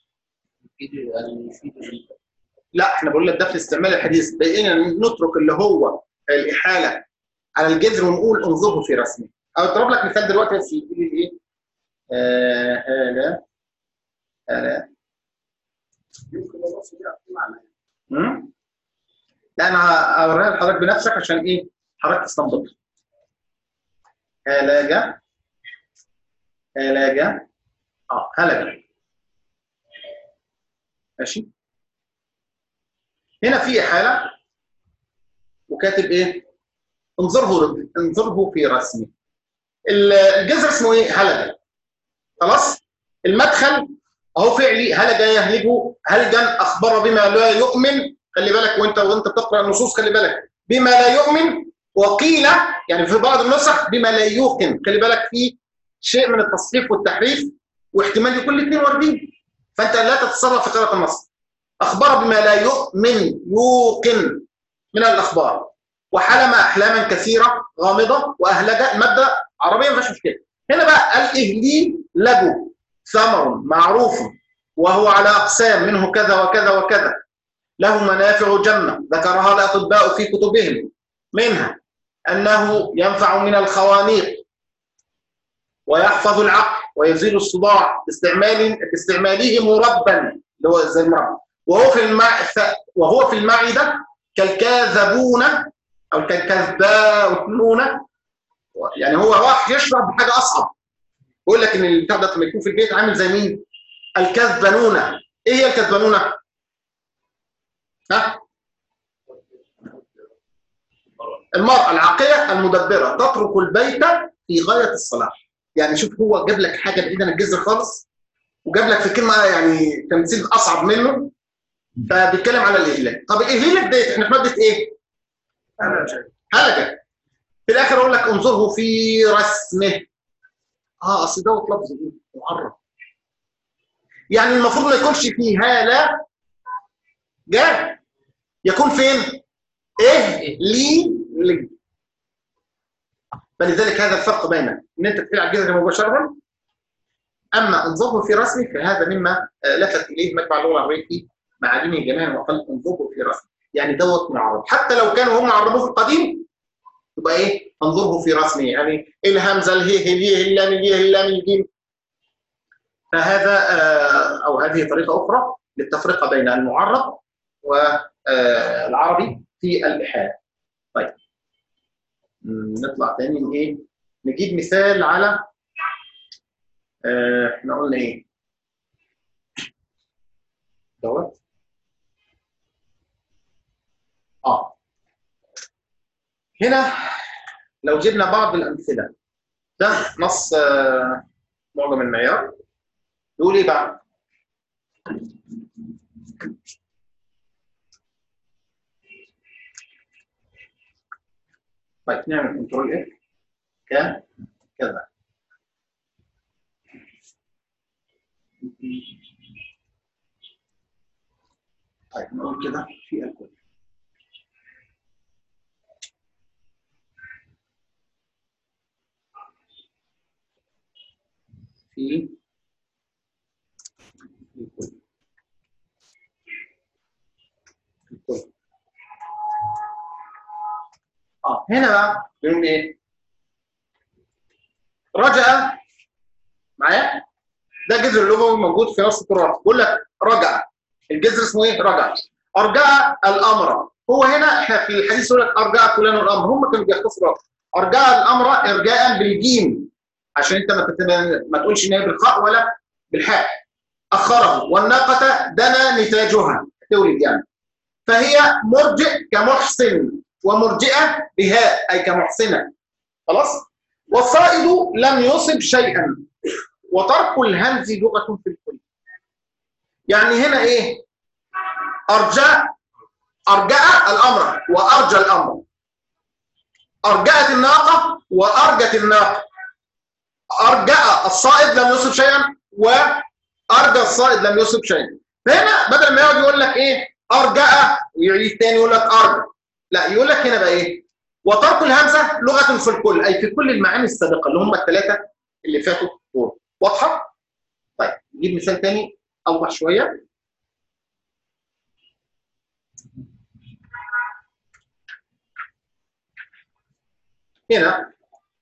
يفيد يعني يفيد ال- لا احنا بقول لك ده في الاستعمال الحديث بقينا نترك اللي هو الاحاله على الجذر ونقول انظره في رسمه او اضرب لك مثال دلوقتي بس يقول لي ايه آه آلا آلا يمكن الوصف دي في معنى مم؟ لا انا هوريها لحضرتك بنفسك عشان ايه حضرتك تستنبط هلاجة هلاجة اه هلجة ماشي هنا في حالة وكاتب ايه انظره انظره في رسمه ال- الجذر اسمه ايه هلجة خلاص المدخل اهو فعلي هلج يهلجه هلجا اخبر بما لا يؤمن خلي بالك وانت وانت بتقرا النصوص خلي بالك بما لا يؤمن وقيل يعني في بعض النسخ بما لا يوقن خلي بالك في شيء من التصحيف والتحريف واحتمال يكون الاثنين واردين فانت لا تتصرف في قراءه النص اخبر بما لا يؤمن يوقن من الاخبار وحلم احلاما كثيره غامضه واهلج ماده عربيه ما فيهاش مشكله هنا بقى الاهلي لجو ثمر معروف وهو على اقسام منه كذا وكذا وكذا له منافع جمة ذكرها الأطباء في كتبهم منها أنه ينفع من الخوانيق ويحفظ العقل ويزيل الصداع باستعمال باستعماله مربا اللي هو زي المربى وهو في المع... وهو في المعدة كالكاذبون أو كالكذبون يعني هو راح يشرب حاجة أصعب بيقول لك إن البتاع ده لما يكون في البيت عامل زي مين؟ الكذبانون إيه هي الكذبانون؟ ها؟ المرأة العاقلة المدبرة تترك البيت في غاية الصلاح يعني شوف هو جاب لك حاجة بعيدة عن الجذر خالص وجاب لك في كلمة يعني تمثيل أصعب منه فبيتكلم على الإهلاك طب الإهلاك ده احنا في مادة إيه؟ انا شايف هلكة في الآخر أقول لك انظره في رسمه اه أصل دوت لفظ إيه؟ معرف يعني المفروض ما يكونش فيه هالة جاء يكون فين؟ ايه لي لي فلذلك هذا الفرق بين ان انت تفعل على الجذر مباشره اما انظره في رسمه فهذا مما آه، لفت اليه مجمع اللغه العربيه في معالمه جميعا وقال انظره في رسمه يعني دوت معرب حتى لو كانوا هم عربوه في القديم يبقى ايه انظره في رسمه يعني الهمزه الهي اليه اللام اليه اللام الجيم فهذا آه، او هذه طريقه اخرى للتفرقه بين المعرب والعربي في الإحالة طيب م، نطلع تاني من ايه نجيب مثال على آه، احنا قلنا ايه دوت اه هنا لو جبنا بعض الامثله ده نص آه، معجم المعيار يقول ايه بقى طيب نعمل كنترول اف كان كذا طيب نقول كده في الكل في الكل الكل اه هنا بقى بيقول ايه؟ رجع معايا؟ ده جذر اللغوي موجود في نص التراث بيقول لك رجع الجذر اسمه ايه؟ رجع ارجع الامر هو هنا احنا في الحديث يقول لك ارجع فلان الامر هم كانوا بيختصروا ارجع الامر ارجاء بالجيم عشان انت ما تت- ما تقولش ان هي بالخاء ولا بالحاء اخره والناقه دنا نتاجها تولد يعني فهي مرجئ كمحسن ومرجئه بهاء اي كمحسنه خلاص والصائد لم يصب شيئا وترك الهمز لغه في الكل يعني هنا ايه ارجع ارجع الامر وارجى الامر ارجعت الناقه وارجت الناقه ارجع الصائد لم يصب شيئا وارجى الصائد لم يصب شيئا فهنا بدل ما يقعد يقول لك ايه ارجع ويعيد تاني يقول لك ارجع لا يقول لك هنا بقى ايه وترك الهمزه لغه في الكل اي في كل المعاني السابقه اللي هم الثلاثه اللي فاتوا دول واضحه طيب نجيب مثال تاني اوضح شويه هنا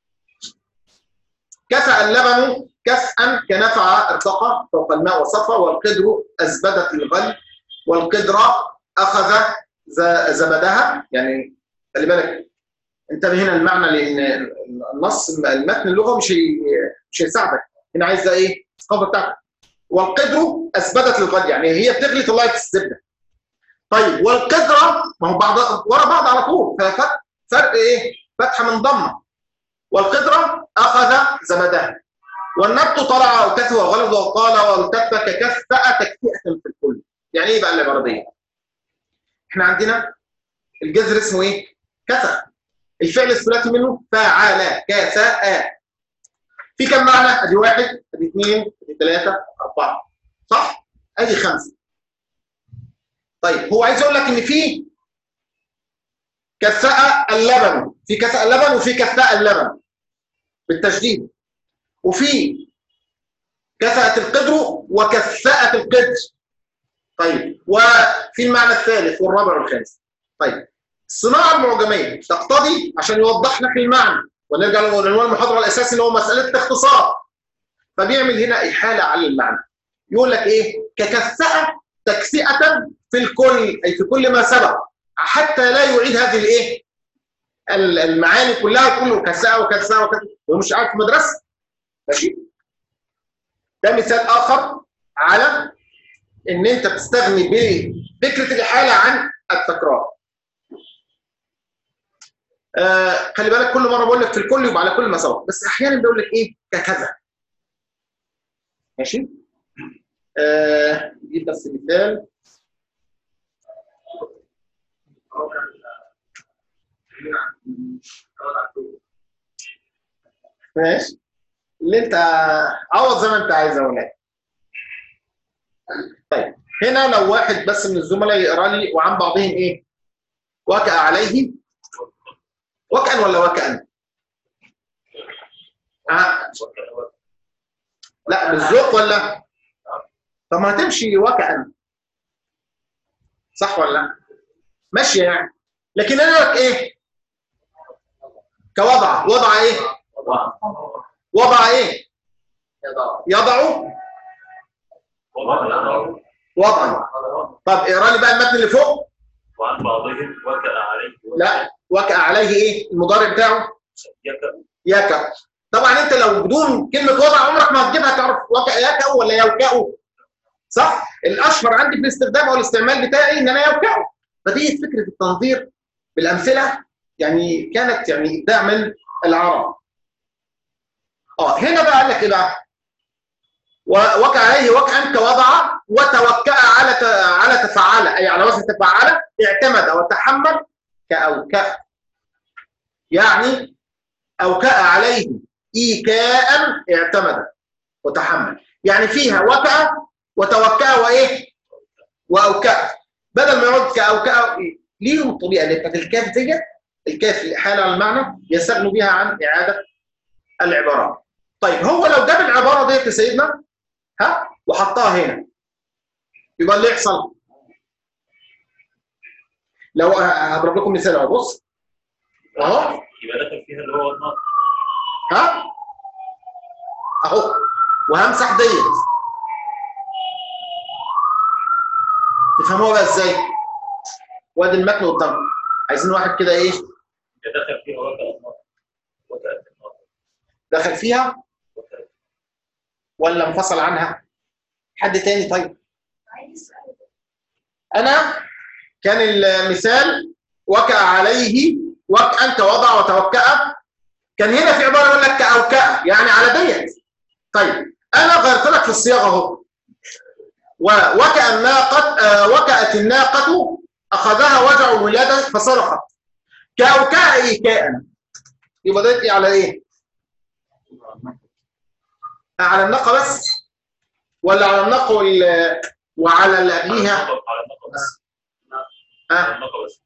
كسأ اللبن كسأا كنفع ارتقى فوق الماء وصفى والقدر أزبدت الغل والقدرة أخذ ز- زبدها يعني خلي بالك انتبه هنا المعنى لأن النص المتن اللغة مش هي مش هيساعدك هنا عايزة إيه؟ الثقافة بتاعتك والقدر أثبتت الغد يعني هي بتغلي طلعت الزبدة طيب والقدرة ما هو بعض ورا بعض على طول ففرق فرق إيه؟ فتحة من ضمة والقدرة أخذ زبدها والنبت طلع وكث وغلظ وقال والتف ككفأ تكفئة في الكل يعني ايه بقى العباره دي؟ احنا عندنا الجذر اسمه ايه؟ كسأ الفعل الثلاثي منه فعل كسأ في كم معنى؟ ادي واحد ادي اثنين ادي ثلاثه اربعه صح؟ ادي خمسه طيب هو عايز يقول لك ان في كسأ اللبن في كسأ اللبن وفي كسأ اللبن بالتشديد وفي كسأت القدر وكسأت القدر طيب وفي المعنى الثالث والرابع والخامس طيب الصناعة المعجمية تقتضي عشان يوضح لك المعنى ونرجع لعنوان المحاضرة الأساسي اللي هو مسألة الاختصار فبيعمل هنا إحالة على المعنى يقول لك إيه ككسأ تكسئة في الكل أي في كل ما سبق حتى لا يعيد هذه الإيه ال- المعاني كلها كله كسأ وكسأ وكسأ هو مش قاعد في مدرسة ماشي ده مثال آخر على ان انت تستغني بفكره الاحاله عن التكرار آه خلي بالك كل مره بقول لك في الكل يبقى على كل ما سبق بس احيانا بقول لك ايه ككذا ماشي آه نجيب بس مثال ماشي اللي انت عوض زي ما انت عايز يا ولاد طيب هنا لو واحد بس من الزملاء يقرا لي وعن بعضهم ايه وكأ عليه وكأن ولا وكأن آه. لا بالذوق ولا طب ما هتمشي وكأن صح ولا لا ماشية يعني لكن انا لك ايه كوضع وضع ايه وضع ايه يضع وضعا طب اقرا لي بقى المتن اللي فوق وعن بعضهم وكأ عليه لا وكأ عليه ايه المضارع بتاعه يكأ يكأ طبعا انت لو بدون كلمه وضع عمرك ما هتجيبها تعرف وكأ يكأ ولا يوكأ صح الاشهر عندي في الاستخدام او الاستعمال بتاعي ان انا يوكأ فدي فكره التنظير بالامثله يعني كانت يعني ابداع من العرب اه هنا بقى قال لك ايه بقى ووقع عليه وقعا كوضع وتوكأ على ت... على تفعل اي على وزن تفعل اعتمد وتحمل كأوكأ يعني أوكأ عليه إيكاء اعتمد وتحمل يعني فيها وكأ وتوكأ وإيه وأوكأ بدل ما يقعد كأوكأ ليهم طريقة اللي بتاعت الكاف ديت الكاف الإحالة على المعنى يستغنوا بها عن إعادة العبارة طيب هو لو جاب العبارة ديت يا سيدنا ها وحطها هنا يبقى اللي يحصل لو هضرب لكم مثال اهو بص اهو يبقى داخل فيها اللي هو النار ها اهو وهمسح ديت تفهموها بقى ازاي وادي المتن قدامكم عايزين واحد كده ايه يبقى داخل فيها وكأ النار وكأت النار دخل فيها وكأت ولا انفصل عنها حد تاني طيب انا كان المثال وكأ عليه وكأ كوضع وتوكأ كان هنا في عباره يقول لك كأوكأ يعني على ديت طيب انا غيرت لك في الصياغه اهو ووكأ الناقة آه وكأت الناقة أخذها وجع الولادة فصرخت كأوكأ إيكاء يبقى ده إيه على إيه؟ على الناقة بس ولا على الناقة وال- وعلى اللي قبليها؟ على النقى بس على ها النقى بس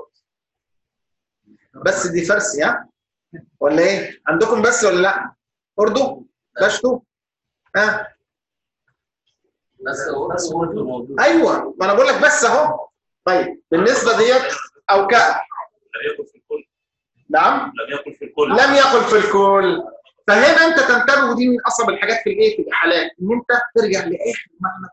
بس دي فرسي ها ولا ايه عندكم بس ولا لا اردو بشتو ها بس هو بس هو الموضوع ايوه ما انا بقول لك بس اهو طيب بالنسبه ديت او كأ لا يكن في الكل نعم لم يكن في الكل لم يقل في الكل فهنا انت تنتبه ودي من اصعب الحاجات في الايه في الاحالات ان انت ترجع لاخر معنى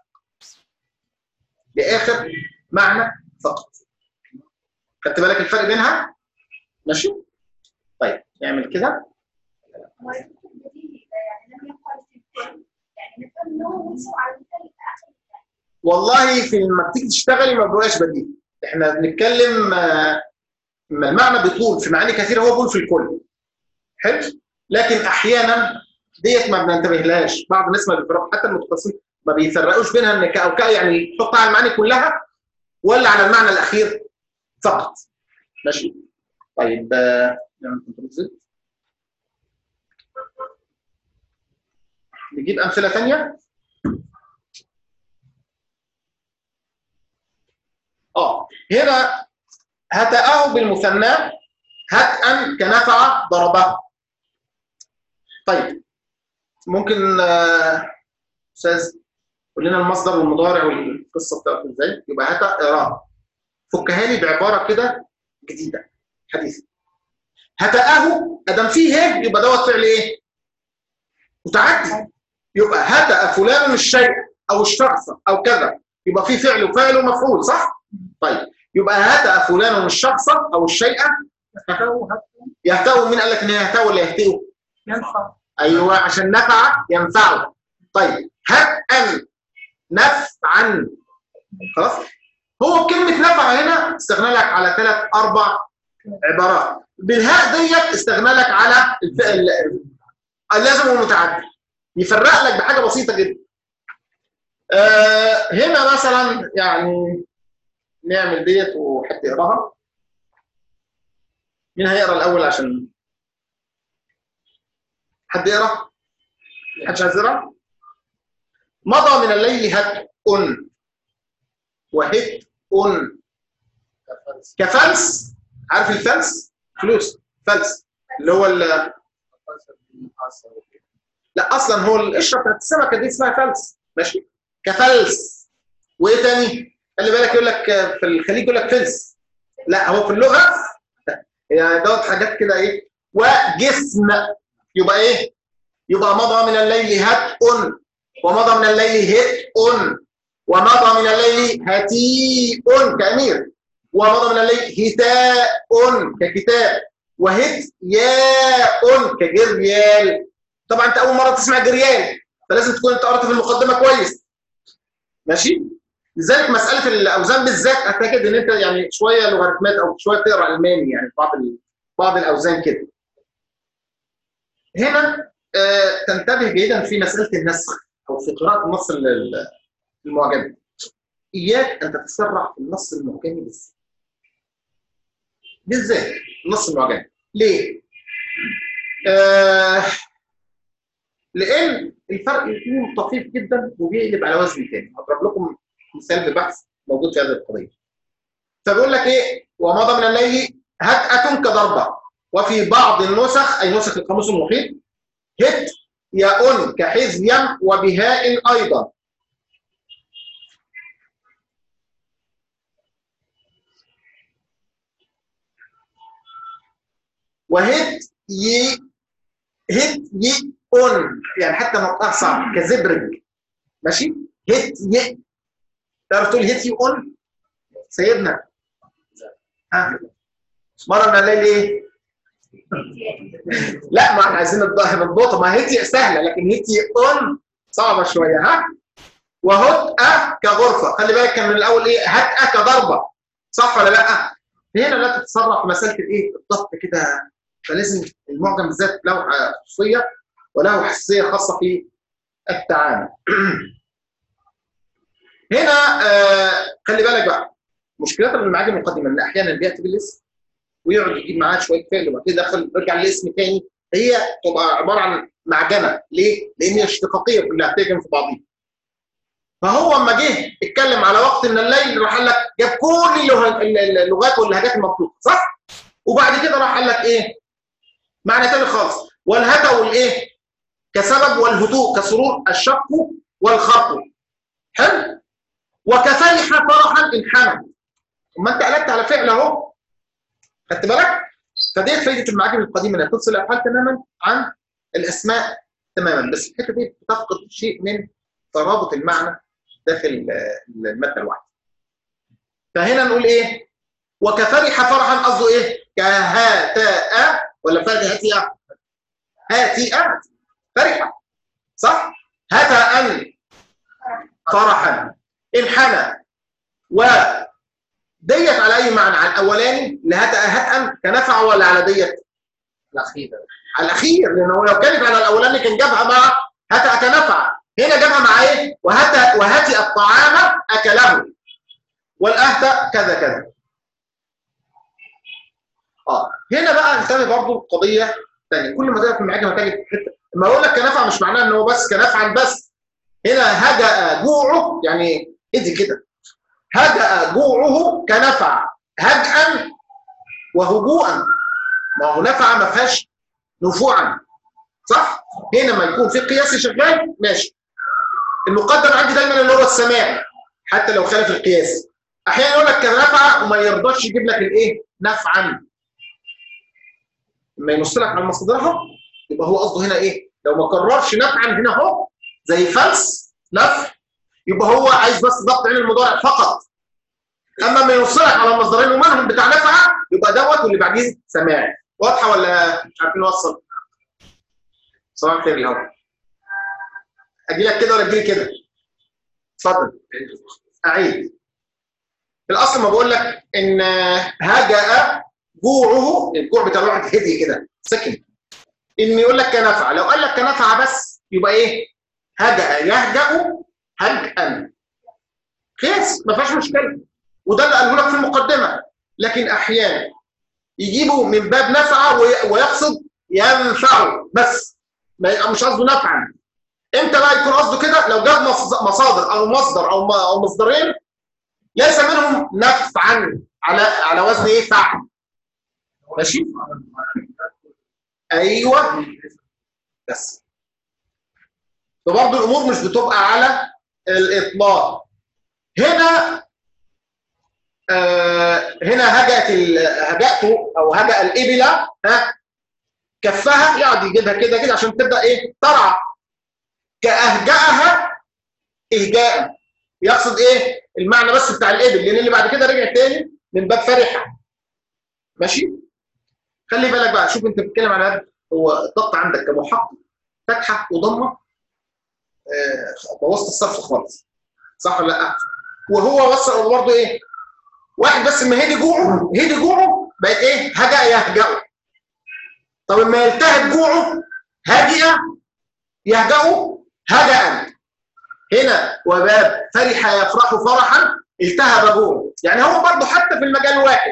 لاخر معنى فقط خدت بالك الفرق بينها ماشي طيب نعمل كده هو يكون بديهي ده يعني لم يقل في الكل يعني نفهم ان هو منصوب على المثال الاخر والله في لما بتيجي تشتغلي ما بيبقاش بديهي احنا بنتكلم آه، ما المعنى بيطول في معاني كثيره هو بيقول في الكل حلو لكن احيانا ديت ما بننتبه لهاش بعض الناس ما بيفرقوا حتى المتخصصين ما بيفرقوش بينها ان ك او ك يعني يحطها على المعاني كلها ولا على المعنى الاخير فقط ماشي طيب آه، نعمل كنترول زد نجيب امثله ثانيه اه هنا هتأه بالمثنى هتأا كنفع ضربه طيب ممكن آه، استاذ قول لنا المصدر والمضارع والقصه بتاعته ازاي يبقى هتا اقراها فكها لي بعباره كده جديده حديثه هتأه ادم فيه ه يبقى دوت فعل ايه؟ متعدي يبقى هتأ فلان الشيء او الشخص او كذا يبقى في فعل وفاعل ومفعول صح؟ طيب يبقى هتأ فلان الشخص او الشيء يهتأ مين قال لك ان يهتأ ولا يهتئه؟ ينفع ايوه عشان نفع ينفعه طيب هات ان نفعا خلاص هو كلمه نفع هنا استغنى لك على ثلاث اربع عبارات بالهاء ديت استغنى لك على الفعل اللازم والمتعدي يفرق لك بحاجه بسيطه جدا آه هنا مثلا يعني نعمل ديت وحد يقراها مين هيقرا الاول عشان حد يقرا؟ حدش عايز يقرا؟ مضى من الليل هت أن وهت أن كفلس عارف الفلس؟ فلوس فلس اللي هو ال- لا اصلا هو القشره بتاعت السمكه دي اسمها فلس ماشي كفلس وايه تاني؟ خلي بالك يقول لك في الخليج يقول لك فلس لا هو في اللغه يعني دوت حاجات كده ايه وجسم يبقى ايه؟ يبقى مضى من الليل هتء ومضى من الليل هتء ومضى من الليل هتيء كأمير ومضى من الليل هتاء ككتاب وهت ياء كجريال طبعا انت اول مره تسمع جريال فلازم تكون انت قرأت في المقدمه كويس ماشي لذلك مساله الاوزان بالذات اعتقد ان انت يعني شويه لوغاريتمات او شويه تقرا الماني يعني بعض ال- بعض الاوزان كده هنا آه، تنتبه جيدا في مساله النسخ او في قراءه النص ال- ال- المعجمي اياك ان تتسرع في النص المعجمي بالذات بالذات النص المعجمي ليه؟ آه لان الفرق يكون طفيف جدا وبيقلب على وزن تاني هضرب لكم مثال ببحث موجود في هذه القضيه فبيقول لك ايه ومضى من الليل هتأة كضربه وفي بعض النسخ اي نسخ القاموس المحيط هت ياء كحزيا وبهاء ايضا وهت ي هت ي اون يعني حتى نطقها صعب كزبرج ماشي هت ي تعرف تقول هت ي اون سيدنا ها مره من الليل ايه لا ما احنا عايزين نض- نضبطها ما هتي سهله لكن هتي اون صعبه شويه ها وهت أ كغرفه خلي بالك كان من الاول ايه هت أ كضربه صح ولا لا؟ هنا لا تتسرع في مساله الايه الضبط كده فلازم المعجم بالذات له خصوصيه وله حساسيه خاصه في التعامل هنا آه خلي بالك بقى مشكلتها من المعاجم المقدمه ان احيانا بياتي بالاسم ويقعد يجيب معاه شويه فعل وبعد كده يدخل يرجع للاسم تاني هي تبقى عباره عن معجنه ليه؟ لان هي اشتقاقيه كلها بتهجم في بعضيها فهو اما جه اتكلم على وقت من الليل راح قال لك جاب كل اللغة- اللغات واللهجات المطلوبه صح؟ وبعد كده راح قال لك ايه؟ معنى تاني خالص والهتا والايه؟ كسبب والهدوء كسرور الشق والخرق حلو؟ وكفرح فرحا ان حمد ما انت قلبت على فعل اهو خدت بالك؟ فديت فايده المعاجم القديمه انها تفصل الافعال تماما عن الاسماء تماما بس الحته دي بتفقد شيء من ترابط المعنى داخل آه، الماده الواحده فهنا نقول ايه وكفرح فرحا قصده ايه كهاتاء ولا فاكهة هاتئة فرحة صح هتأ فرحا انحنى وديت على اي معنى على الاولاني لهتأ هتأ كنفع ولا على ديت الأخيرة على الاخير لانه لو كانت على الاولاني كان جابها مع هتأ كنفع هنا جابها مع ايه وهتأ وهتئ الطعام اكله والاهتأ كذا كذا اه هنا بقى انتبه برضو قضيه ثانيه كل ما تقرا في المعجم هتجد حته لما اقول لك كنفع مش معناه ان هو بس كنفعا بس هنا هدأ جوعه يعني ادي كده هدأ جوعه كنفع هدأا وهجوءا ما هو نفع ما فيهاش نفوعا صح هنا ما يكون في قياس شغال ماشي المقدم عندي دايما اللي هو السماع حتى لو خالف القياس احيانا يقول لك كنفع وما يرضاش يجيب لك الايه نفعا لما ينص لك على مصدرها يبقى هو قصده هنا ايه لو ما كررش نفعا هنا اهو زي فلس نفع يبقى هو عايز بس ضبط عين المضارع فقط اما ما يوصلك على مصدرين ومنهم بتاع نفع يبقى دوت واللي بعديه سماع واضحه ولا مش عارفين نوصل صباح الخير الاول اجي لك كده ولا اجي لي كده اتفضل اعيد الاصل ما بقول لك ان هجأ جوعه الجوع بتاع الواحد هدي كده سكن ان يقول لك كنفع لو قال لك كنفع بس يبقى ايه هجأ يهجأ هجأا قياس ما فيهاش مشكله وده اللي قاله لك في المقدمه لكن احيانا يجيبوا من باب نفع وي- ويقصد ينفع بس ما يبقى مش قصده نفعا امتى بقى يكون قصده كده لو جاب مص- مصادر او مصدر او م- او مصدرين ليس منهم نفعا على على وزن ايه فعل ماشي ايوه بس فبرضه الامور مش بتبقى على الاطلاق هنا آه هنا هجأت ال- هجأته او هجأ الابل ها كفها يقعد يجيبها كده كده عشان تبدا ايه ترعى كأهجأها إهجاء يقصد ايه المعنى بس بتاع الابل لان اللي بعد كده رجع تاني من باب فرحه ماشي خلي بالك بقى شوف انت بتتكلم على هذا هو الضغط عندك كمحقق فتحه وضمه آه، بوظت الصرف خالص صح ولا لا وهو وصل برضه ايه واحد بس ما هدي جوعه هدي جوعه بقت ايه هجأ يهجأه طب لما يلتهب جوعه هاجئ يهجأه هجأ هنا وباب فرح يفرح فرحا التهب جوعه يعني هو برضه حتى في المجال واحد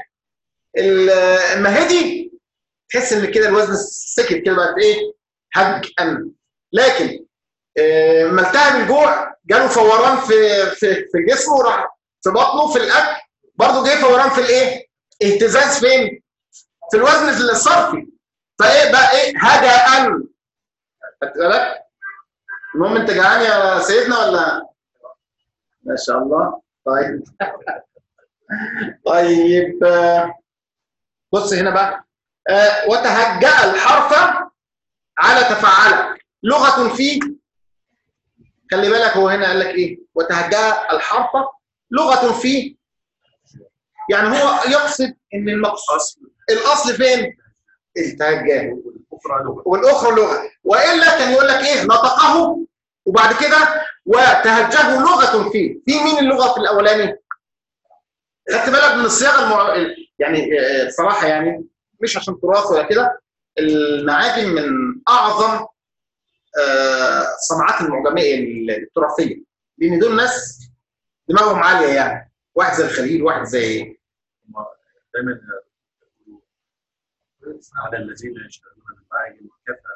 المهدي تحس ان كده الوزن سكت كده بقت ايه هجأا لكن آه، لما التهب الجوع جاله فوران في في في جسمه وراح في بطنه في الاكل برضه جه فوران في الايه؟ اهتزاز فين؟ في الوزن الصرفي فايه بقى ايه؟ هجأ خدت بالك؟ المهم انت جعان يا سيدنا ولا؟ ما شاء الله طيب طيب آه، بص هنا بقى آه، وتهجأ الحرف على تفعل لغة فيه خلي بالك هو هنا قال لك ايه وتهجأ الحرف لغة فيه يعني هو يقصد ان المقصود الاصل فين التهجأ اخرى لغه والاخرى لغه والا كان يقول لك ايه نطقه وبعد كده وتهجه لغه فيه في مين اللغه في الاولاني خدت بالك من الصياغه المع... يعني آه، صراحه يعني مش عشان تراث ولا كده المعاجم من اعظم آه، صناعات المعجميه التراثيه لان دول ناس دماغهم عاليه يعني واحد زي الخليل واحد زي هم دايما يقولوا على الذين يشتغلون بالمعاجم كفى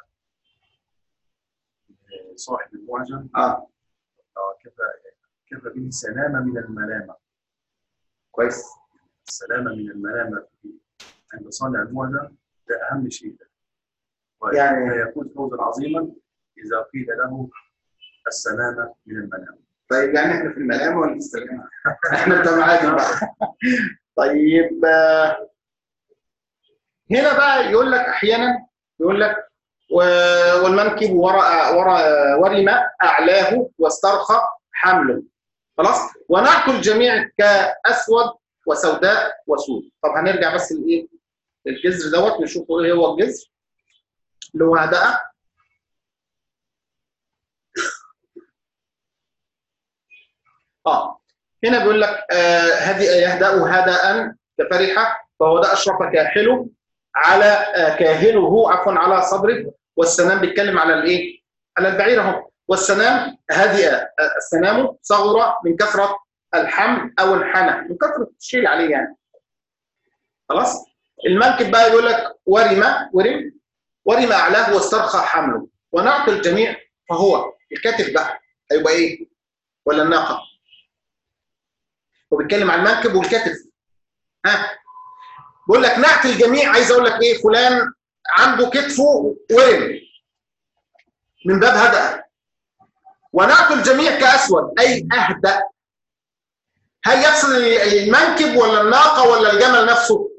صاحب المعجم اه آه، كفى كفى به سلامه من الملامه كويس السلامه من الملامه في- عند صانع المعجم ده اهم شيء يعني- ويكون فوزا عظيما اذا قيل له السلامه من الملامه طيب يعني احنا في الملامه ولا في السلامه؟ احنا بتوع معاجم بقى طيب آه، هنا بقى يقول لك احيانا يقول لك و- والمنكب وراء وراء ورم اعلاه واسترخى حمله خلاص ونعت الجميع كاسود وسوداء وسود طب هنرجع بس لايه الجذر دوت نشوف ايه هو الجذر اللي هو هدأ اه هنا بيقول لك آه هدئ يهدأ هدأ كفرحة فهو ده أشرف كاحله على آه كاهله عفوا على صدره والسنام بيتكلم على الايه؟ على البعير اهو والسنام هدئ آه، السنام صغر من كثرة الحمل أو انحنى من كثرة الشيل عليه يعني خلاص المنكب بقى يقول لك ورم ورم ورم أعلاه واسترخى حمله ونعت الجميع فهو الكتف بقى هيبقى ايه؟ ولا الناقة؟ هو بيتكلم عن المنكب والكتف ها بقول لك نعت الجميع عايز اقول لك ايه فلان عنده كتفه ورم من باب هدأ ونعت الجميع كأسود أي أهدأ هل يقصد المنكب ولا الناقة ولا الجمل نفسه؟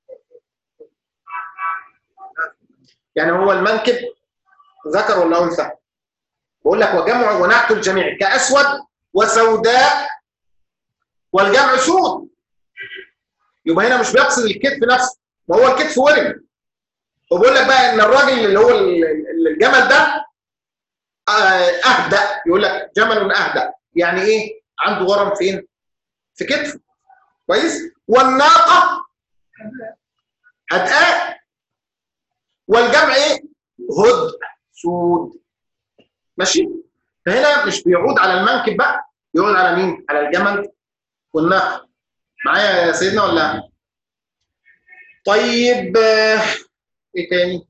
يعني هو المنكب ذكر ولا أنثى؟ بقول لك وجمع ونعت الجميع كأسود وسوداء والجمع سود يبقى هنا مش بيقصد الكتف نفسه ما هو الكتف ورم وبيقول لك بقى ان الراجل اللي هو ال- ال- الجمل ده آه، اهدأ يقول لك جمل اهدأ يعني ايه عنده ورم فين في كتفه كويس والناقه هدأ والجمع ايه هد سود ماشي فهنا مش بيعود على المنكب بقى يعود على مين على الجمل والناقه معايا يا سيدنا ولا طيب آه، ايه تاني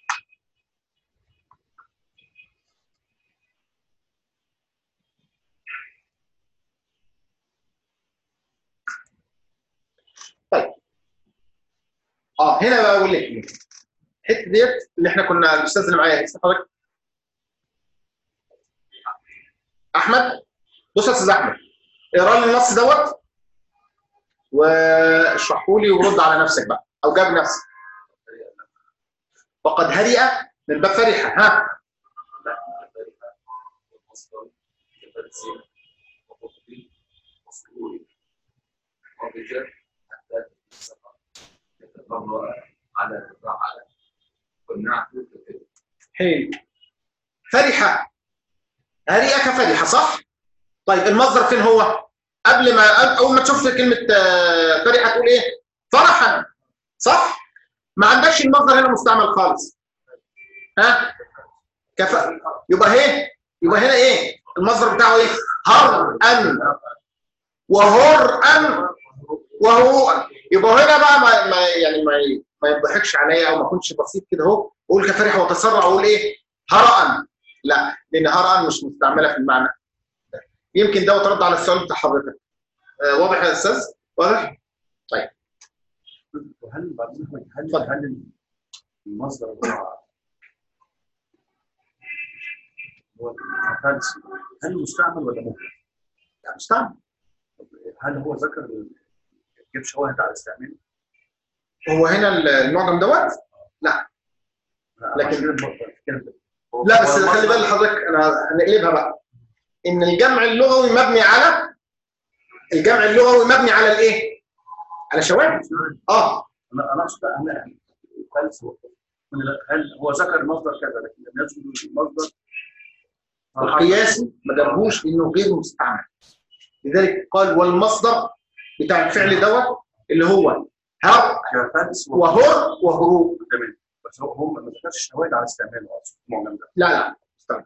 طيب اه هنا بقى اقول لك ايه الحته ديت اللي احنا كنا الاستاذ اللي معايا اسم حضرتك احمد بص يا استاذ احمد اقرا لي النص دوت واشرحه لي ورد على نفسك بقى او جاب نفسك وقد هرئ من باب فرحه ها المصدر كتنزيل وتطبيق وصول وبجد حتى السفر يتبرع على الفعل والنعت كتب حلو فرحه هرئ كفرحه صح طيب المصدر فين هو قبل ما اول ما تشوف كلمه آه، فرحه تقول ايه فرحا صح ما عندكش المصدر هنا مستعمل خالص ها كف يبقى هي يبقى هنا ايه المصدر بتاعه ايه هر ان وهر ان وهو يبقى هنا بقى ما, ما يعني ما ما يضحكش عليا او ما اكونش بسيط كده اهو اقول كفرح وتسرع واقول ايه هرأا لا لان هرأا مش مستعمله في المعنى ده. يمكن ده وترد على السؤال بتاع حضرتك آه واضح يا استاذ واضح وهل بعدين هل اتفضل. هل المصدر هو هو الفارسي هل مستعمل ولا مهمل؟ لا مستعمل هل هو ذكر جيب شواهد على استعماله؟ هو هنا المعجم دوت لا، لكن- عشان الكلام ده. هو- لا بس هو خلي المصدر- بالك حضرتك انا هنقلبها بقى ان الجمع اللغوي مبني على الجمع اللغوي مبني على الايه؟ على شواهد اه انا انا اقصد بقى هل الفارسي هو- هل هو ذكر مصدر كذا لكن لم يذكر المصدر القياسي ما جابهوش لانه غير مستعمل لذلك قال والمصدر بتاع الفعل دوت اللي هو هر كفارس وهر وهروب تمام بس هو هم ما ذكرش شواهد على استعماله اصلا المعجم ده لا لا استنى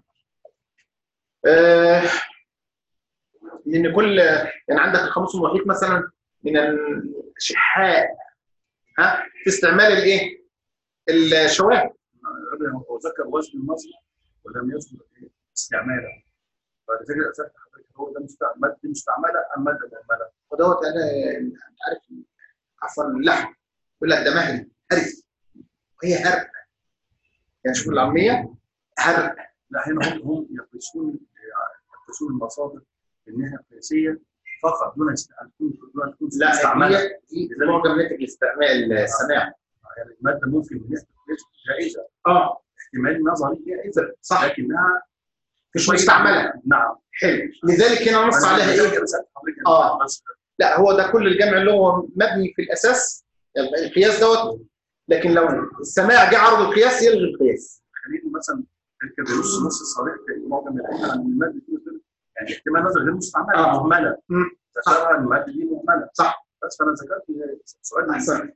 آه لان كل يعني عندك الخمس المحيط مثلا من الشحاء ها في استعمال الايه؟ الشواهد هو ذكر وزن المصدر ولم يذكر إيه؟ استعماله فلذلك اسالت حضرتك هو ده مستعمل ماده مستعمله ام ماده مهمله؟ ودوت انا انت عارف عفوا اللحم يقول لك ده مهري هري وهي هرق يعني شوف العاميه هرق لا هنا هم هم يقيسون يقيسون المصادر انها قياسيه فقط دون است- أن تكون دون أن تكون لا مستعمله هي دي معجم ناتج الاستعمال السماع يعني الماده ممكن بالنسبه للناس جائزه اه احتمال نظري جائزه صح لكنها مش مستعمله نعم حلو لذلك هنا نص أنا عليها ايه بذكر رسالة حضرتك آه. بس لا هو ده كل الجمع اللي هو مبني في الاساس يعني القياس دوت لكن لو السماع جه عرض القياس يلغي القياس خليني مثلا اركب بنص نص الصريح في معظم العلم عن الماده دي مثلاً. يعني احتمال نظر غير مستعمله آه. مهمله مم. ذكرها الماده دي مهمله صح. بس فانا ذكرت سؤال احسن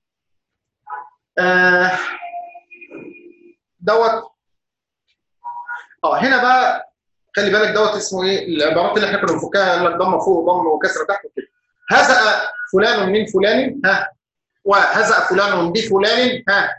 آه دوت اه هنا بقى خلي بالك دوت اسمه ايه العبارات اللي احنا كنا بنفكها يقول لك ضمه فوق وضمه وكسره تحت وكده هزأ فلان من فلان ها وهزأ فلان بفلان ها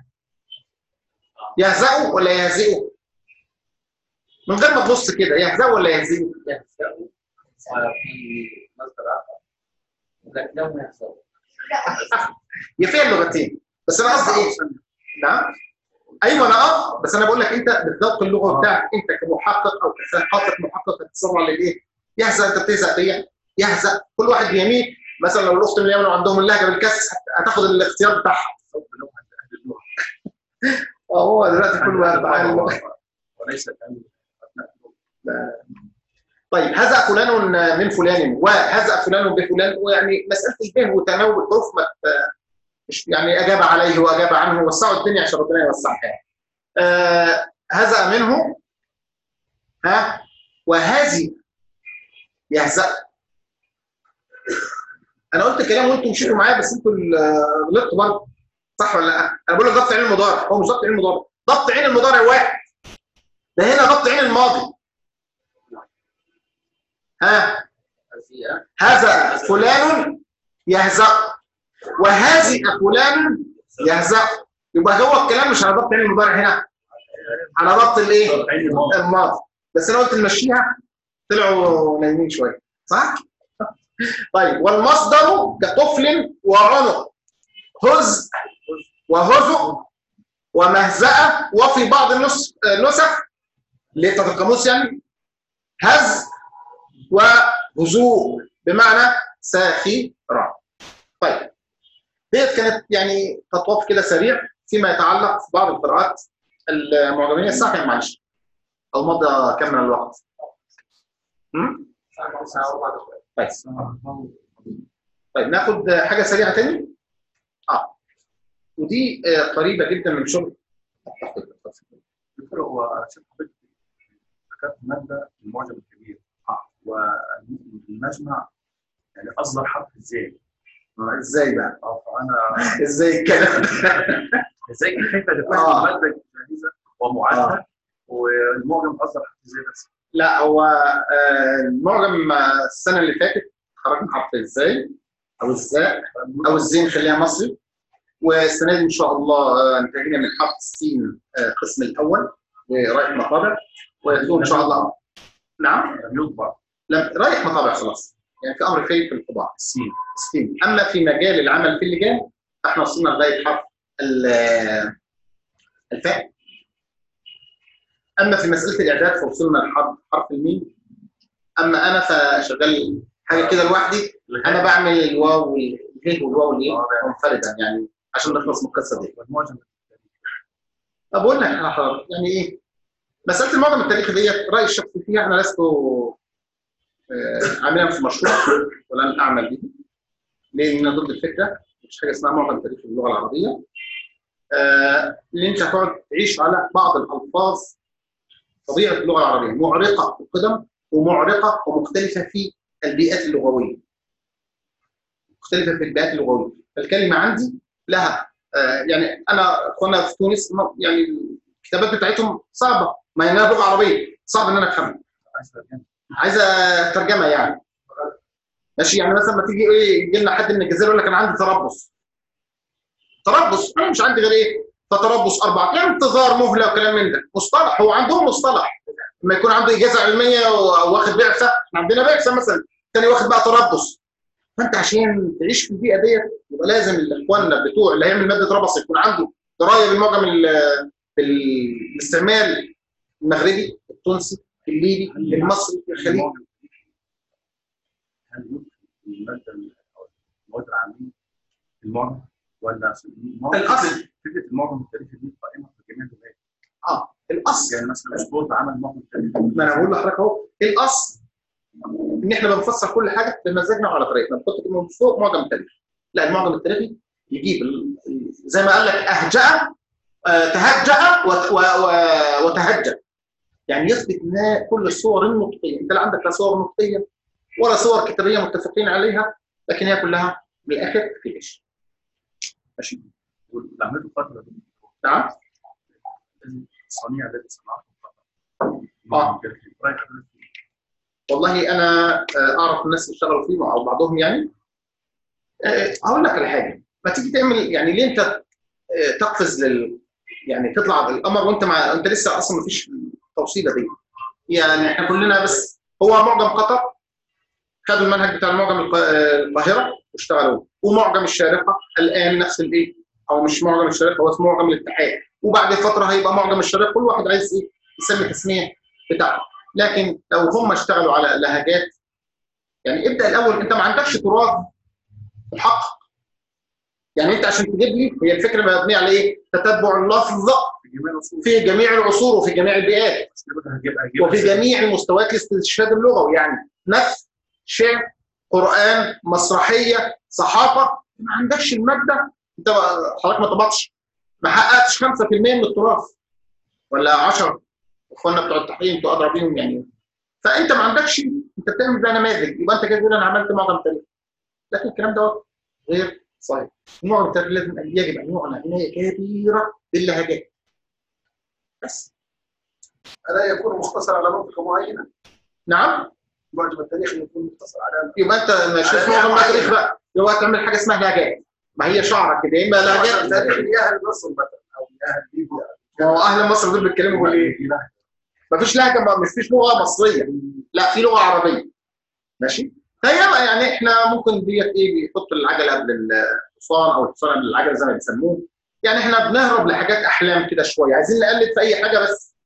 يهزأ ولا يهزئه؟ من غير ما تبص كده يهزأ ولا يهزئه؟ يحزقوا وفي مصدر اخر لكنهم يحزقوا هي فيها اللغتين بس انا قصدي ايه؟ نعم ايوه انا اه بس انا بقول لك انت بالذوق اللغه آه. بتاعك انت كمحقق او كحاطط محقق هتتصور للايه؟ يهزأ انت بتهزأ دي يهزأ كل واحد بيميل مثلا لو الاخت من اليمن وعندهم اللهجه بالكسر هتاخد الاختيار بتاعها اه هو دلوقتي كل واحد بقى وليس الان طيب هزأ فلان من فلان وهزأ فلان بفلان ويعني مسألة البه وتناوب الحروف ما ت- مش يعني أجاب عليه وأجاب عنه وسعوا الدنيا عشان ربنا يوسعها يعني. آه هزأ منه ها وهذه يهزأ أنا قلت كلام وأنتم مشيتوا معايا بس أنتوا ال- غلطتوا برضه صح ولا لا؟ أنا بقول لك ضبط عين المضارع هو مش ضبط عين المضارع ضبط عين المضارع واحد ده هنا ضبط عين الماضي ها فيها هذا فلان يهزأ وهذه فلان يهزأ يبقى هو الكلام مش على ضبط عين المضارع هنا على ضبط الايه؟ عين الماضي. الماضي بس انا قلت نمشيها طلعوا نايمين شويه صح؟ طيب والمصدر كطفل وعنق هز وهزء ومهزأة وفي بعض النس- النسخ اللي هي بتاعت القاموس يعني هز وهزوء بمعنى ساخرة طيب ديت كانت يعني تطواف كده سريع فيما يتعلق في بعض القراءات المعجمية الساعة كام معلش أو مضى كم من الوقت هم؟ كويس طيب ناخد حاجة سريعة تاني اه ودي آه، قريبة جدا من شغل التحقيق دكتور هو شوف حضرتك ذكرت ماده المعجم الكبير والمجمع يعني اصدر حرف ازاي ازاي بقى اه فانا ازاي الكلام ازاي كيف تكون آه. الماده جاهزه ومعده والمعجم اصدر حرف ازاي بس لا هو آه، المعجم آه، السنة اللي فاتت خرجنا حرف ازاي او الزاء او الزين خليها مصري والسنه دي ان شاء الله آه، انتهينا من حرف السين آه، القسم الاول ورايح مطابع ويتلو ان شاء الله نعم لم يطبع لم رايح مطابع خلاص يعني في امر خير في الطباعه السين السين اما في مجال العمل في اللجان فاحنا وصلنا لغايه حرف ال- آه، الفاء اما في مساله الاعداد فوصلنا لحرف حرف الميم اما انا فشغال حاجه كده لوحدي انا بعمل الواو والهي والواو والايه منفردا يعني عشان نخلص من القصه دي والمعجم طب بقول لك يا حضرتك يعني ايه مساله المعجم التاريخي ديت رايي الشخصي فيها انا لست آه، عاملا في مشروع ولن اعمل به لان أنا ضد الفكره مش حاجه اسمها معجم تاريخي باللغه العربيه آه، اللي انت هتقعد تعيش على بعض الالفاظ طبيعه اللغه العربيه معرقه في القدم ومعرقه ومختلفه في البيئات اللغويه مختلفه في البيئات اللغويه فالكلمه عندي لها آه، يعني انا اخوانا في تونس ما- يعني الكتابات بتاعتهم صعبه ما هي إنها لغه عربيه صعب ان انا افهمها عايزه ترجمه يعني ماشي يعني مثلا ما تيجي ايه يجي لنا حد من الجزائر يقول لك انا عندي تربص تربص انا مش عندي غير ايه فتربص اربع يعني انتظار مهله وكلام من ده مصطلح هو عندهم مصطلح لما يكون عنده اجازه علميه او واخد بعثه احنا عندنا بعثه مثلا تاني واخد بقى تربص فانت عشان تعيش في البيئه ديت يبقى لازم الاخوان بتوع اللي هيعمل ماده ربص يكون عنده درايه بالمعجم ال- بالاستعمال المغربي التونسي الليبي المصري الخليجي هل يمكن الماده ال- أو المواد العاميه المعجم ولا أصل المعجم- الأصل. فكره المعجم التاريخي دي قائمه في جميع اللغات اه الاصل يعني مثلا اسطوط عمل معجم تاريخي ما انا بقول لحضرتك اهو الاصل ان احنا بنفسر كل حاجه بمزاجنا وعلى طريقتنا بنحط كلمه من فوق معجم التاريخي لا المعجم التاريخي يجيب ال- ال- زي ما قال لك اهجأ آه، تهجأ وت- و- و- وتهجأ يعني يثبت ان كل الصور النطقيه انت لا عندك لا صور نطقيه ولا صور كتابيه متفقين عليها لكن هي كلها من الاخر في ايش؟ ماشي واللي عملته فتره دي نعم الصنيع الذي صنعه آه. رايح أدرس فيه. والله انا آه، اعرف الناس اللي اشتغلوا فيه او بعضهم يعني آه، هقول لك على حاجه ما تيجي تعمل يعني ليه انت آه، تقفز لل يعني تطلع القمر وانت مع انت لسه اصلا ما فيش التوصيله دي يعني احنا كلنا بس هو معجم قطر خدوا المنهج بتاع المعجم الق- آه، القاهره واشتغلوا ومعجم الشارقه الان نفس الايه او مش معجم الشارقه هو اسمه معجم الاتحاد وبعد فتره هيبقى معجم الشارقه كل واحد عايز ايه يسمي تسميه بتاعته لكن لو هم اشتغلوا على لهجات يعني ابدا الاول انت ما عندكش تراث محقق يعني انت عشان تجيب لي هي الفكره مبنيه على ايه؟ تتبع اللفظ في جميع الأصول في جميع العصور وفي جميع البيئات بس كده هجيب هجيب وفي جميع المستويات الاستشهاد اللغوي يعني نث شعر قران مسرحيه صحافه ما عندكش الماده انت حضرتك ما طبقتش ما حققتش 5% من التراث ولا 10 اخواننا بتوع التحرير انتوا ادرى بيهم يعني فانت ما عندكش انت بتعمل ده نماذج يبقى انت كده تقول انا عملت معجم تاريخ لكن الكلام ده غير صحيح المعجم التاريخي لازم يجب ان يعنى عنايه كبيره باللهجات بس الا يكون مختصر على منطقه معينه نعم معجم التاريخ يكون مختصر على يبقى انت مش على اسمه معجم معين. تاريخ بقى يبقى تعمل حاجه اسمها لهجات ما هي شعرك كده يا اما معجم لهجات التاريخ لاهل مصر مثلا او لاهل ليبيا ما هو اهل مصر دول بيتكلموا بالايه؟ في لهجة. ما فيش لهجه ما مش فيش لغه مصريه لا في لغه عربيه ماشي فهي يعني احنا ممكن ديت ايه بيحط العجله قبل الحصان او الحصان قبل العجله زي ما بيسموه يعني احنا بنهرب لحاجات احلام كده شويه عايزين نقلد في اي حاجه بس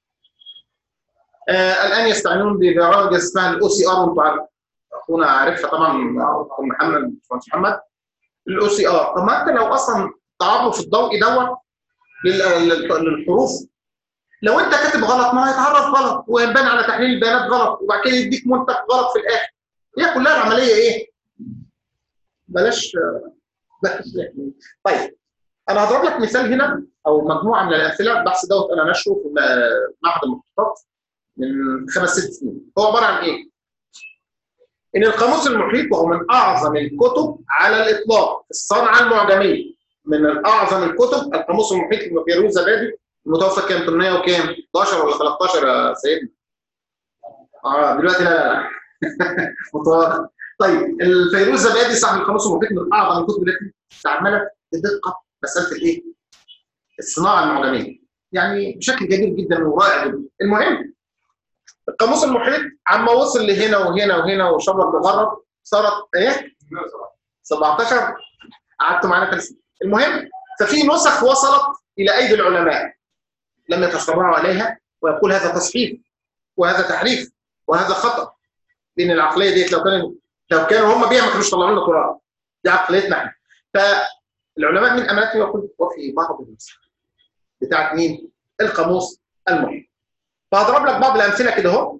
آه الان يستعينون ببرامج اسمها الاو سي ار وانتوا عارف اخونا عارفها طبعا اخو محمد باشمهندس محمد الاو سي ار طب ما انت لو اصلا تعرف الضوئي دوت لل- لل- للحروف لو انت كاتب غلط ما هيتعرف غلط ويبان على تحليل البيانات غلط وبعد كده يديك منتج غلط في الاخر هي كلها العمليه ايه؟ بلاش بلاش يعني. طيب انا هضرب لك مثال هنا او مجموعه من الامثله البحث دوت انا نشره في م- معهد المخطوطات من خمس ست سنين هو عباره عن ايه؟ ان القاموس المحيط وهو من اعظم الكتب على الاطلاق في الصنعه المعجميه من اعظم الكتب القاموس المحيط لفيروز زبادي المتوفى كام 800 وكام 11 ولا 13 يا سيدنا اه دلوقتي لا لا لا متوفى طيب الفيروز زبادي صاحب القاموس المحيط من اعظم الكتب التي استعملت بدقه مساله الايه؟ الصناعه المعجميه يعني بشكل كبير جدا ورائع جدا المهم القاموس المحيط عما وصل لهنا وهنا وهنا وشرق وغرب صارت ايه؟ 17 قعدتوا معانا ثلاث سنين المهم ففي نسخ وصلت الى ايدي العلماء لم يتسرعوا عليها ويقول هذا تصحيف وهذا تحريف وهذا خطا لان العقليه ديت لو كانوا لو كانوا هم بيها ما كانوش طلعوا لنا قران دي عقليتنا احنا فالعلماء من امانتهم يقول وفي بعض النسخ بتاعت مين؟ القاموس المحيط فهضرب لك بعض الامثله كده اهو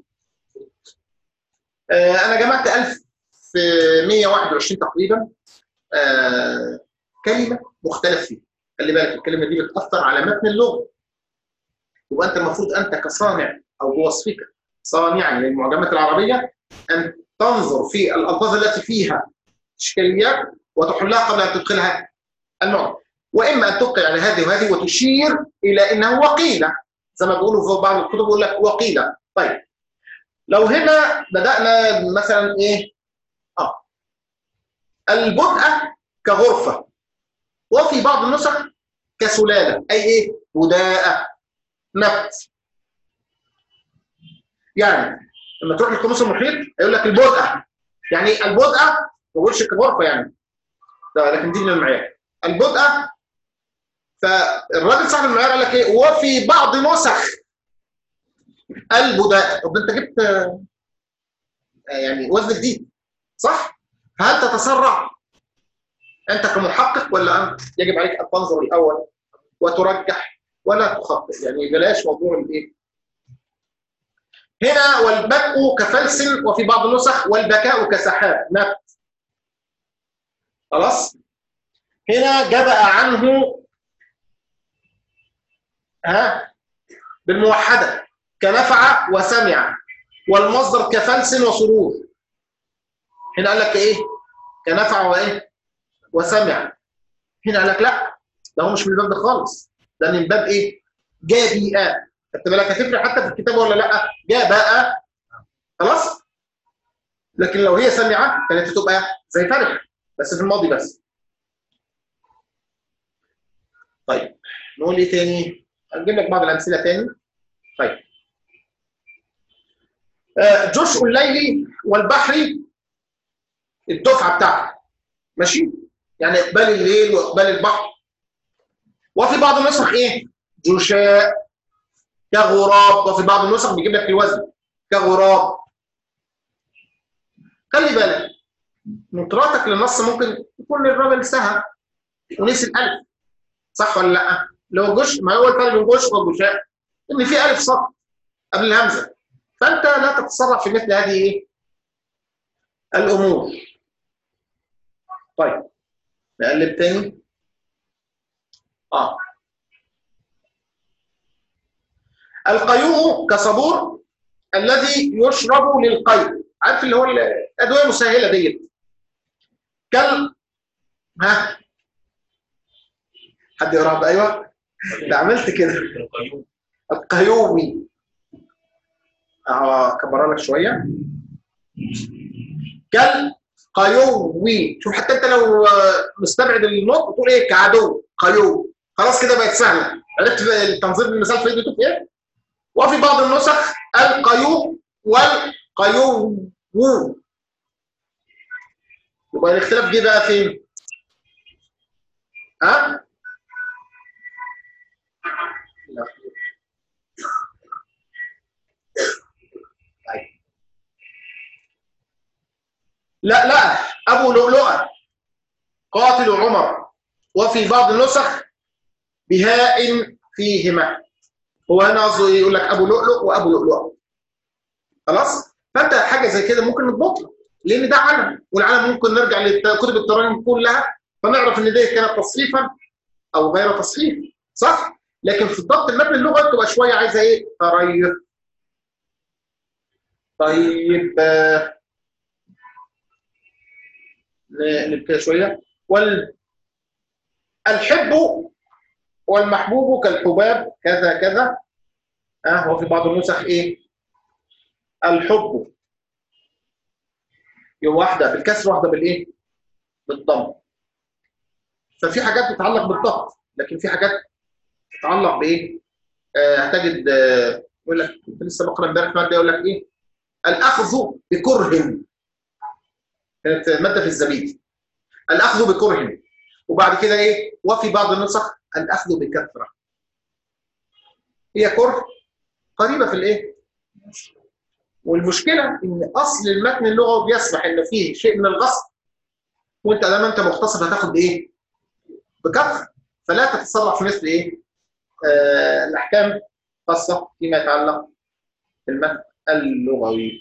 آه، انا جمعت 1121 تقريبا آه، كلمه مختلف فيها خلي بالك الكلمه دي بتاثر على متن اللغه يبقى انت المفروض انت كصانع او بوصفك صانعا للمعجمات العربيه ان تنظر في الالفاظ التي فيها اشكاليات وتحلها قبل ان تدخلها المعجم واما ان تبقي على هذه وهذه وتشير الى انه وقيل زي ما بيقولوا في بعض الكتب يقول لك وقيل طيب لو هنا بدانا مثلا ايه اه البدء كغرفه وفي بعض النسخ كسلاله اي ايه بداءه نبت يعني لما تروح للقاموس المحيط يقول لك البدء يعني البدء ما بقولش كغرفه يعني ده لكن دي من المعيار البدء فالراجل صاحب المعيار قال لك ايه وفي بعض نسخ البداء طب انت جبت آه، يعني وزن جديد صح؟ فهل تتسرع؟ انت كمحقق ولا انت يجب عليك ان تنظر الاول وترجح ولا تخطئ يعني بلاش موضوع الايه هنا والبكء كفلس وفي بعض النسخ والبكاء كسحاب نبت خلاص هنا جبأ عنه ها بالموحده كنفع وسمع والمصدر كفلس وسرور هنا قال لك ايه كنفع وايه وسمع هنا قال لك لا ده هو مش من الباب ده خالص ده من باب ايه جابئ خدت بالك هتفرق حتى في الكتابه ولا لا جاء بقى خلاص لكن لو هي سمعه كانت هتبقى زي فرح بس في الماضي بس طيب نقول ايه تاني هنجيب لك بعض الامثله تاني طيب آه، جشء الليل والبحر الدفعه بتاعته ماشي يعني اقبال الليل واقبال البحر وفي بعض النسخ ايه جشاء كغراب وفي بعض النسخ بيجيب لك الوزن كغراب خلي بالك من قراءتك للنص ممكن يكون الراجل سهى ونسي الالف صح ولا لا؟ لو جش ما هو الفرق بين جش وجشاء ان في الف سطر قبل الهمزه فانت لا تتصرف في مثل هذه ايه؟ الامور طيب نقلب تاني اه القيوم كصبور الذي يشرب للقيء عارف اللي هو الادويه المسهله ديت كل ها حد يقرا بقى؟ ايوه ده عملت كده القيوم القيومي اه كبرها لك شويه كالقيومي شوف حتى انت لو آه، مستبعد النطق تقول ايه كعدو قيوم خلاص كده بقت سهله عرفت التنظيم المثال في ايده في ايه وفي بعض النسخ القيوم والقيوم يبقى الاختلاف جه بقى فين؟ ها؟ طيب. لا لا ابو لؤلؤه قاتل عمر وفي بعض النسخ بهاء فيهما هو هنا قصده إيه؟ يقول لك ابو لؤلؤ وابو لؤلؤه خلاص فانت حاجه زي كده ممكن نضبطها لان ده علم والعلم ممكن نرجع لكتب الترانيم كلها فنعرف ان دي كانت تصحيفا او غير تصحيف صح لكن في ضبط المتن اللغه تبقى شويه عايزه ايه تريث طيب آه، نقلب كده شويه وال الحب والمحبوب كالحباب كذا كذا اه هو في بعض النسخ ايه الحب يبقى واحده بالكسر واحده بالايه بالضم ففي حاجات تتعلق بالضغط لكن في حاجات تتعلق بايه آه هتجد آه يقول لك كنت لسه بقرا امبارح ماده يقول لك ايه الاخذ بكره كانت ماده في الزبيب الاخذ بكره وبعد كده ايه وفي بعض النسخ الاخذ بكثره هي كره قريبه في الايه والمشكله ان اصل المتن اللغوي بيسمح ان فيه شيء من الغصب وانت لما انت مختصر هتاخد بايه بكثره فلا تتصرف في مثل ايه آه الاحكام خاصه فيما يتعلق بالمتن اللغوي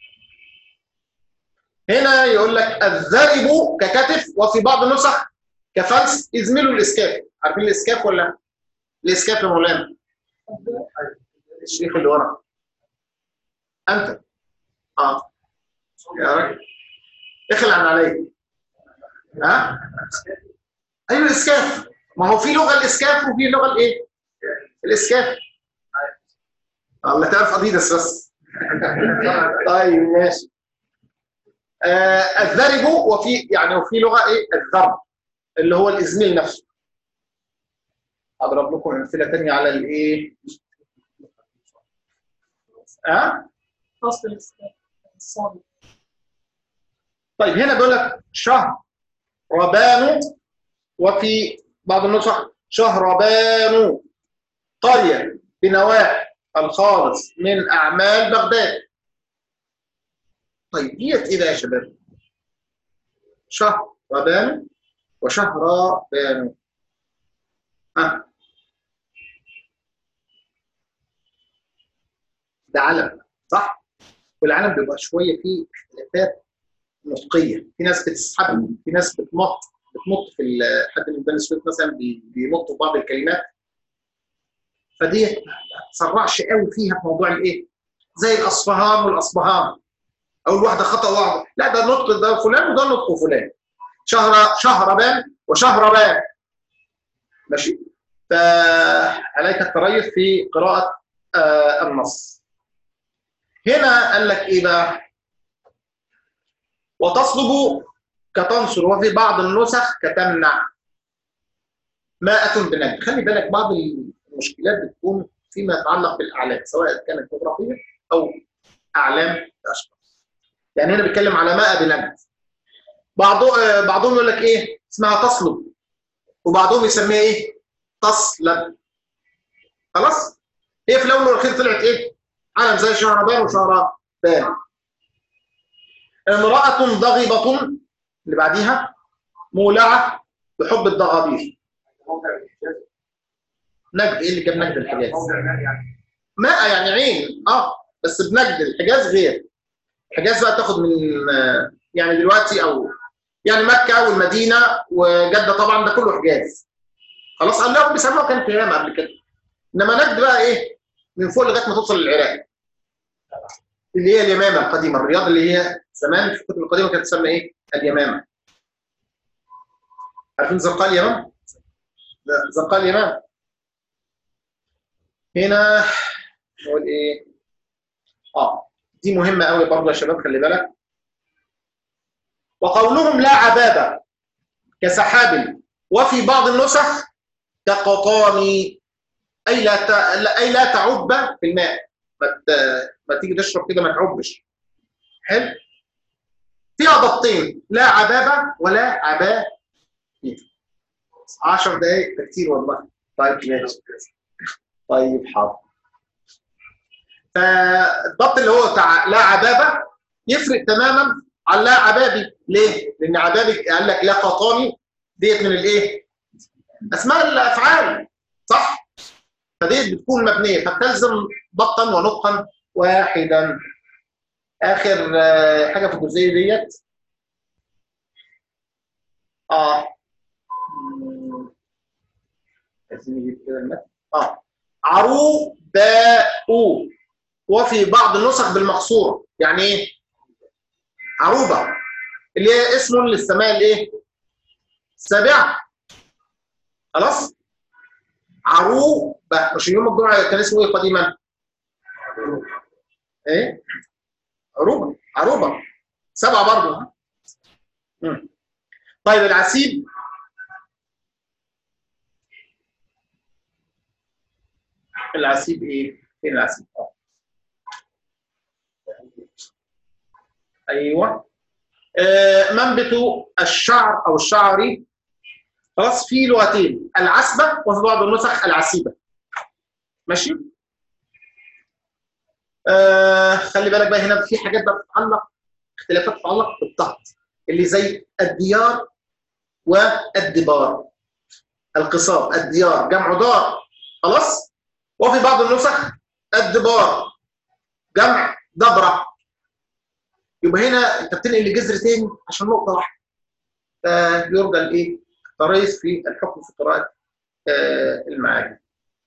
هنا يقول لك الذرب ككتف وفي بعض النسخ كفلس ازملوا الاسكاف عارفين الاسكاف ولا الاسكاف يا مولانا الشيخ اللي ورا انت اه يا راجل اخلع عن عليا ها ايوه الاسكاف ما هو في لغه الاسكاف وفي لغه الايه الاسكاف الله تعرف اديداس بس طيب ماشي آه الذرب وفي يعني وفي لغه ايه الضرب اللي هو الازميل نفسه اضرب لكم امثله ثانيه على الايه ها فصل الصاد طيب هنا بيقول لك شهر ربان وفي بعض النسخ شهربان قرية بنواة الخالص من أعمال بغداد طيب ديت إيه ده يا شباب؟ شهر ربان وشهربان ها ده علم صح؟ والعلم بيبقى شويه فيه اختلافات نطقيه في ناس بتسحب في ناس بتمط بتمط في ال- حد من بني سويف مثلا بي- بيمط في بعض الكلمات فدي ما تسرعش قوي فيها في موضوع الايه؟ زي الاصفهان والاصبهان اول واحده خطا واحده لا ده نطق ده فلان وده نطق فلان شهر شهربان وشهربان ماشي فعليك التريث في قراءه آه النص هنا قال لك ايه بقى وتصلب كتنصر وفي بعض النسخ كتمنع ماءة بنجد خلي بالك بعض المشكلات بتكون فيما يتعلق بالاعلام سواء كانت جغرافيه او اعلام اشخاص يعني هنا بيتكلم على ماء بنجد بعضه آه، بعضهم يقول لك ايه اسمها تصلب وبعضهم يسميها ايه تصلب خلاص هي في الاول والاخير طلعت ايه علم زي شهربان وشهربان امرأة ضغبة اللي بعديها مولعة بحب الضغابير نجد ايه اللي جاب نجد الحجاز ماء يعني عين اه بس بنجد الحجاز غير الحجاز بقى تاخد من آه، يعني دلوقتي او يعني مكة والمدينة وجدة طبعا ده كله حجاز خلاص الله بيسموها كان قيامة قبل كده انما نجد بقى ايه من فوق لغايه ما توصل للعراق اللي هي اليمامه القديمه الرياض اللي هي زمان في الكتب القديمه كانت تسمى ايه؟ اليمامه عارفين زرقاء اليمام؟ لا، زرقاء اليمام هنا نقول ايه؟ اه دي مهمه قوي برضه يا شباب خلي بالك وقولهم لا عبابه كسحاب وفي بعض النسخ كقطان اي لا ت... لا- اي لا تعب في الماء ما, ت... ما تيجي تشرب كده ما تعبش حلو فيها ضبطين لا عبابه ولا عباء 10 دقائق ده كتير والله طيب ماشي طيب حاضر فالضبط اللي هو بتاع لا عبابه يفرق تماما عن لا عبابي ليه؟ لان عبابي قال لك لا قطاني ديت من الايه؟ اسماء الافعال صح؟ فديت بتكون مبنيه فبتلزم ضبطا ونطقا واحدا اخر آه، حاجه في الجزئيه ديت اه مم. عايزين نجيب كده المتن اه عروباء وفي بعض النسخ بالمقصوره يعني ايه عروبه اللي هي اسم للسماء الايه السابعه خلاص عروبه مش يوم الجمعه كان اسمه ايه قديما ايه عروبه عروبه سبعه برضه ها؟ مم. طيب العسيب العسيب ايه فين العسيب اه ايوه آه منبت الشعر او الشعري خلاص في لغتين العسبه وفي بعض النسخ العسيبه ماشي آه خلي بالك بقى هنا في حاجات بقى بتتعلق اختلافات تتعلق بالضغط اللي زي الديار والدبار القصار الديار جمع دار خلاص وفي بعض النسخ الدبار جمع دبره يبقى هنا انت بتنقل لجذر تاني عشان نقطه واحده فيرجى الايه؟ التريث في الحكم في قراءه آه المعاني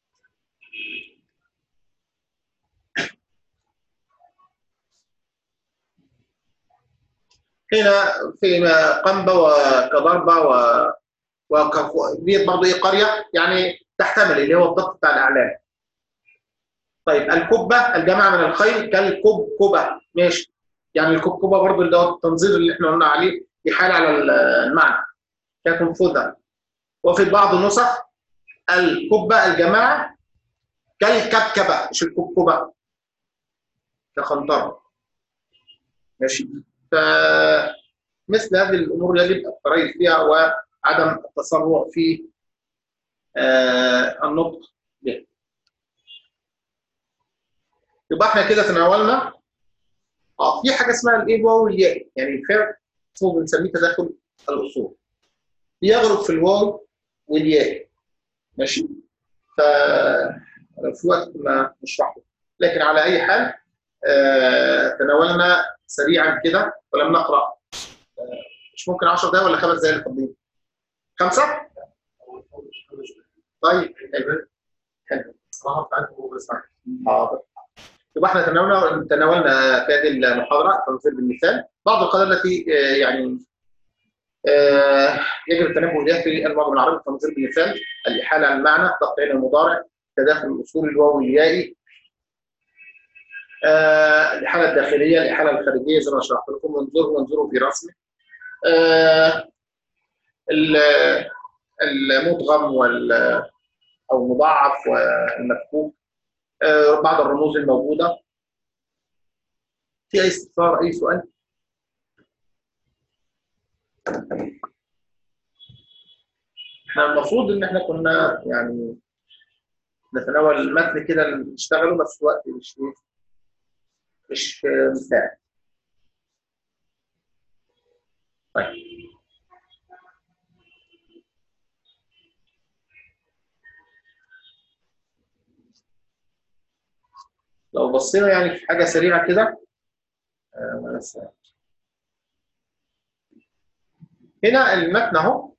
هنا في قنبه وكضربه و وكفو ديت برضه ايه قريه يعني تحتمل اللي هو الضبط بتاع الاعلام طيب الكبه الجمع من الخيل كالكبكبه ماشي يعني الكبكبه برضه اللي هو التنظير اللي احنا قلنا عليه يحال على المعنى كتنفذها وفي بعض النسخ الكبه الجماعه كالكبكبه مش الكبكبه كخنطره ماشي فمثل هذه الامور يجب التريث فيها وعدم التسرع في آه النطق بها يبقى احنا كده تناولنا اه في حاجه اسمها الايه واو والياء يعني الفعل اسمه بنسميه تداخل الاصول بيغرق في الواو والياء ماشي ف في وقت ما نشرحه لكن على اي حال آه، تناولنا سريعا كده ولم نقرا آه، مش ممكن 10 دقايق ولا خمس دقايق اللي فاضلين خمسه طيب حلو حلو الصراحه بتاعتكم بس حاضر يبقى احنا تناولنا تناولنا في هذه المحاضره تنظير بالمثال بعض القضايا التي آه، يعني آه، يجب التنبه اليها في المعجم العربي تنظير بالمثال الاحاله عن المعنى ضغط عين المضارع تداخل الاصول الواوي اليائي آه، الاحاله الداخليه الاحاله الخارجيه زي ما شرحت لكم وانظروا وانظروا في رسمه آه، ال- المدغم وال او المضاعف والمفكوك آه، بعض الرموز الموجوده في اي استفسار اي سؤال احنا المفروض ان احنا كنا يعني نتناول المتن كده نشتغله بس وقت مش مش آه، مساعد طيب لو بصينا يعني في حاجه سريعه كده آه، بس- هنا المتن اهو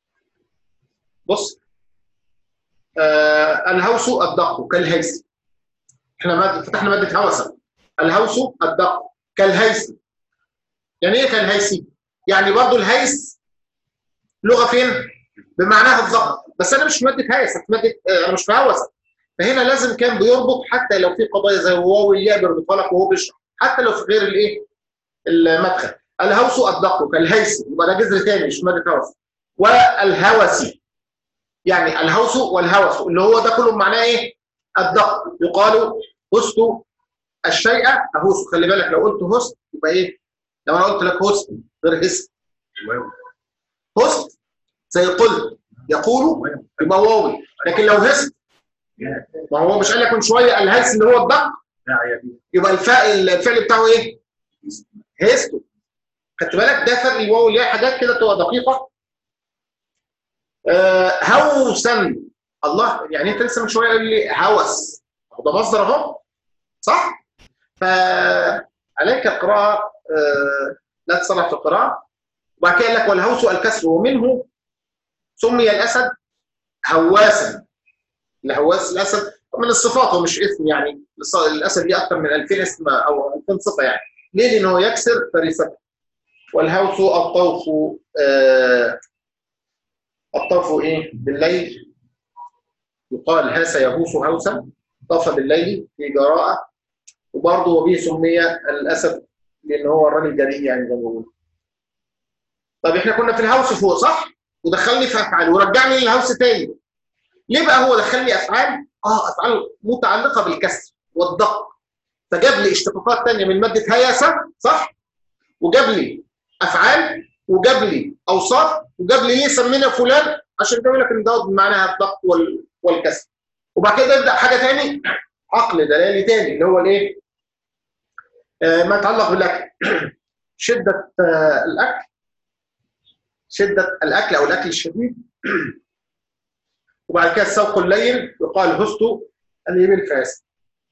بص آه الهوس الدق كالهيس احنا ماد... فتحنا ماده هوسه الهوس الدق كالهيس يعني ايه كالهيسي؟ يعني برضو الهيس لغه فين؟ بمعناها الضغط بس انا مش في ماده هيس أنا في ماده آه، انا مش في هوسه فهنا لازم كان بيربط حتى لو في قضايا زي الواو والياء بيربطها لك وهو بيشرح حتى لو في غير الايه؟ المدخل الهوس الدق كالهيس يبقى ده جذر ثاني مش ماده هوس والهوسي يعني الهوس والهوس اللي هو ده كله معناه ايه؟ الدق يقال هست الشيء اهوس خلي بالك لو قلت هست يبقى ايه؟ لو انا قلت لك هست غير هس هست زي قلت يقول يبقى واوي لكن لو هست ما هو مش قال لك من شويه الهس اللي هو الدق يبقى الفاء الفعل بتاعه ايه؟ هستو خدت بالك ده فرق الواو اللي هي حاجات كده تبقى دقيقه آه هوسا الله يعني انت لسه من شويه قال لي هوس هو ده مصدر اهو صح؟ فعليك القراءه آه لا تصلح في القراءه وبعد كده قال لك والهوس الكسر ومنه سمي الاسد هواسا الهواس الاسد من الصفات هو مش اسم يعني الص- الاسد ليه اكثر من 2000 اسم او 2000 صفه يعني ليه؟ لانه يكسر فريسته والهوس الطوف آه الطوف ايه؟ بالليل يقال هاس يهوس هوسا طاف بالليل في جراءه وبرضه وبه سمي الاسد لان هو الراجل جريء يعني زي ما بيقولوا. طب احنا كنا في الهوس فوق صح؟ ودخلني في افعال ورجعني للهوس تاني. ليه بقى هو دخلني افعال؟ اه افعال متعلقه بالكسر والضغط. فجاب لي اشتقاقات ثانيه من ماده هياسه صح؟ وجاب لي افعال وجاب لي اوصاف وجاب لي ليه سمينا فلان عشان يجيب لك ان دوت بمعناها الضغط وال- والكسر. وبعد كده يبدا حاجه ثاني عقل دلالي ثاني اللي هو الايه؟ آه ما يتعلق بالاكل. شده آه الاكل شده الاكل او الاكل الشديد وبعد كده السوق اللين يقال هستو اليمين فاس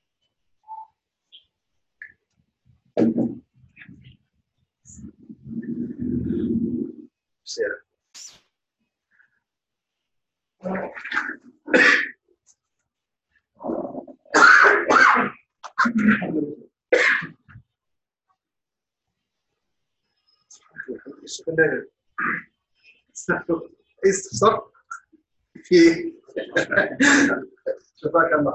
استفسار في ايه؟ شفاك الله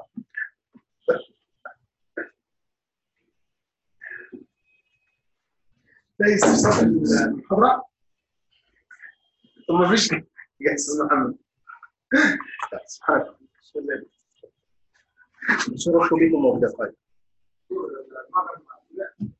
ده استفسار في المحاضرة؟ طب ما فيش يا استاذ محمد سبحانك بسم الله شرفت بكم وبدأ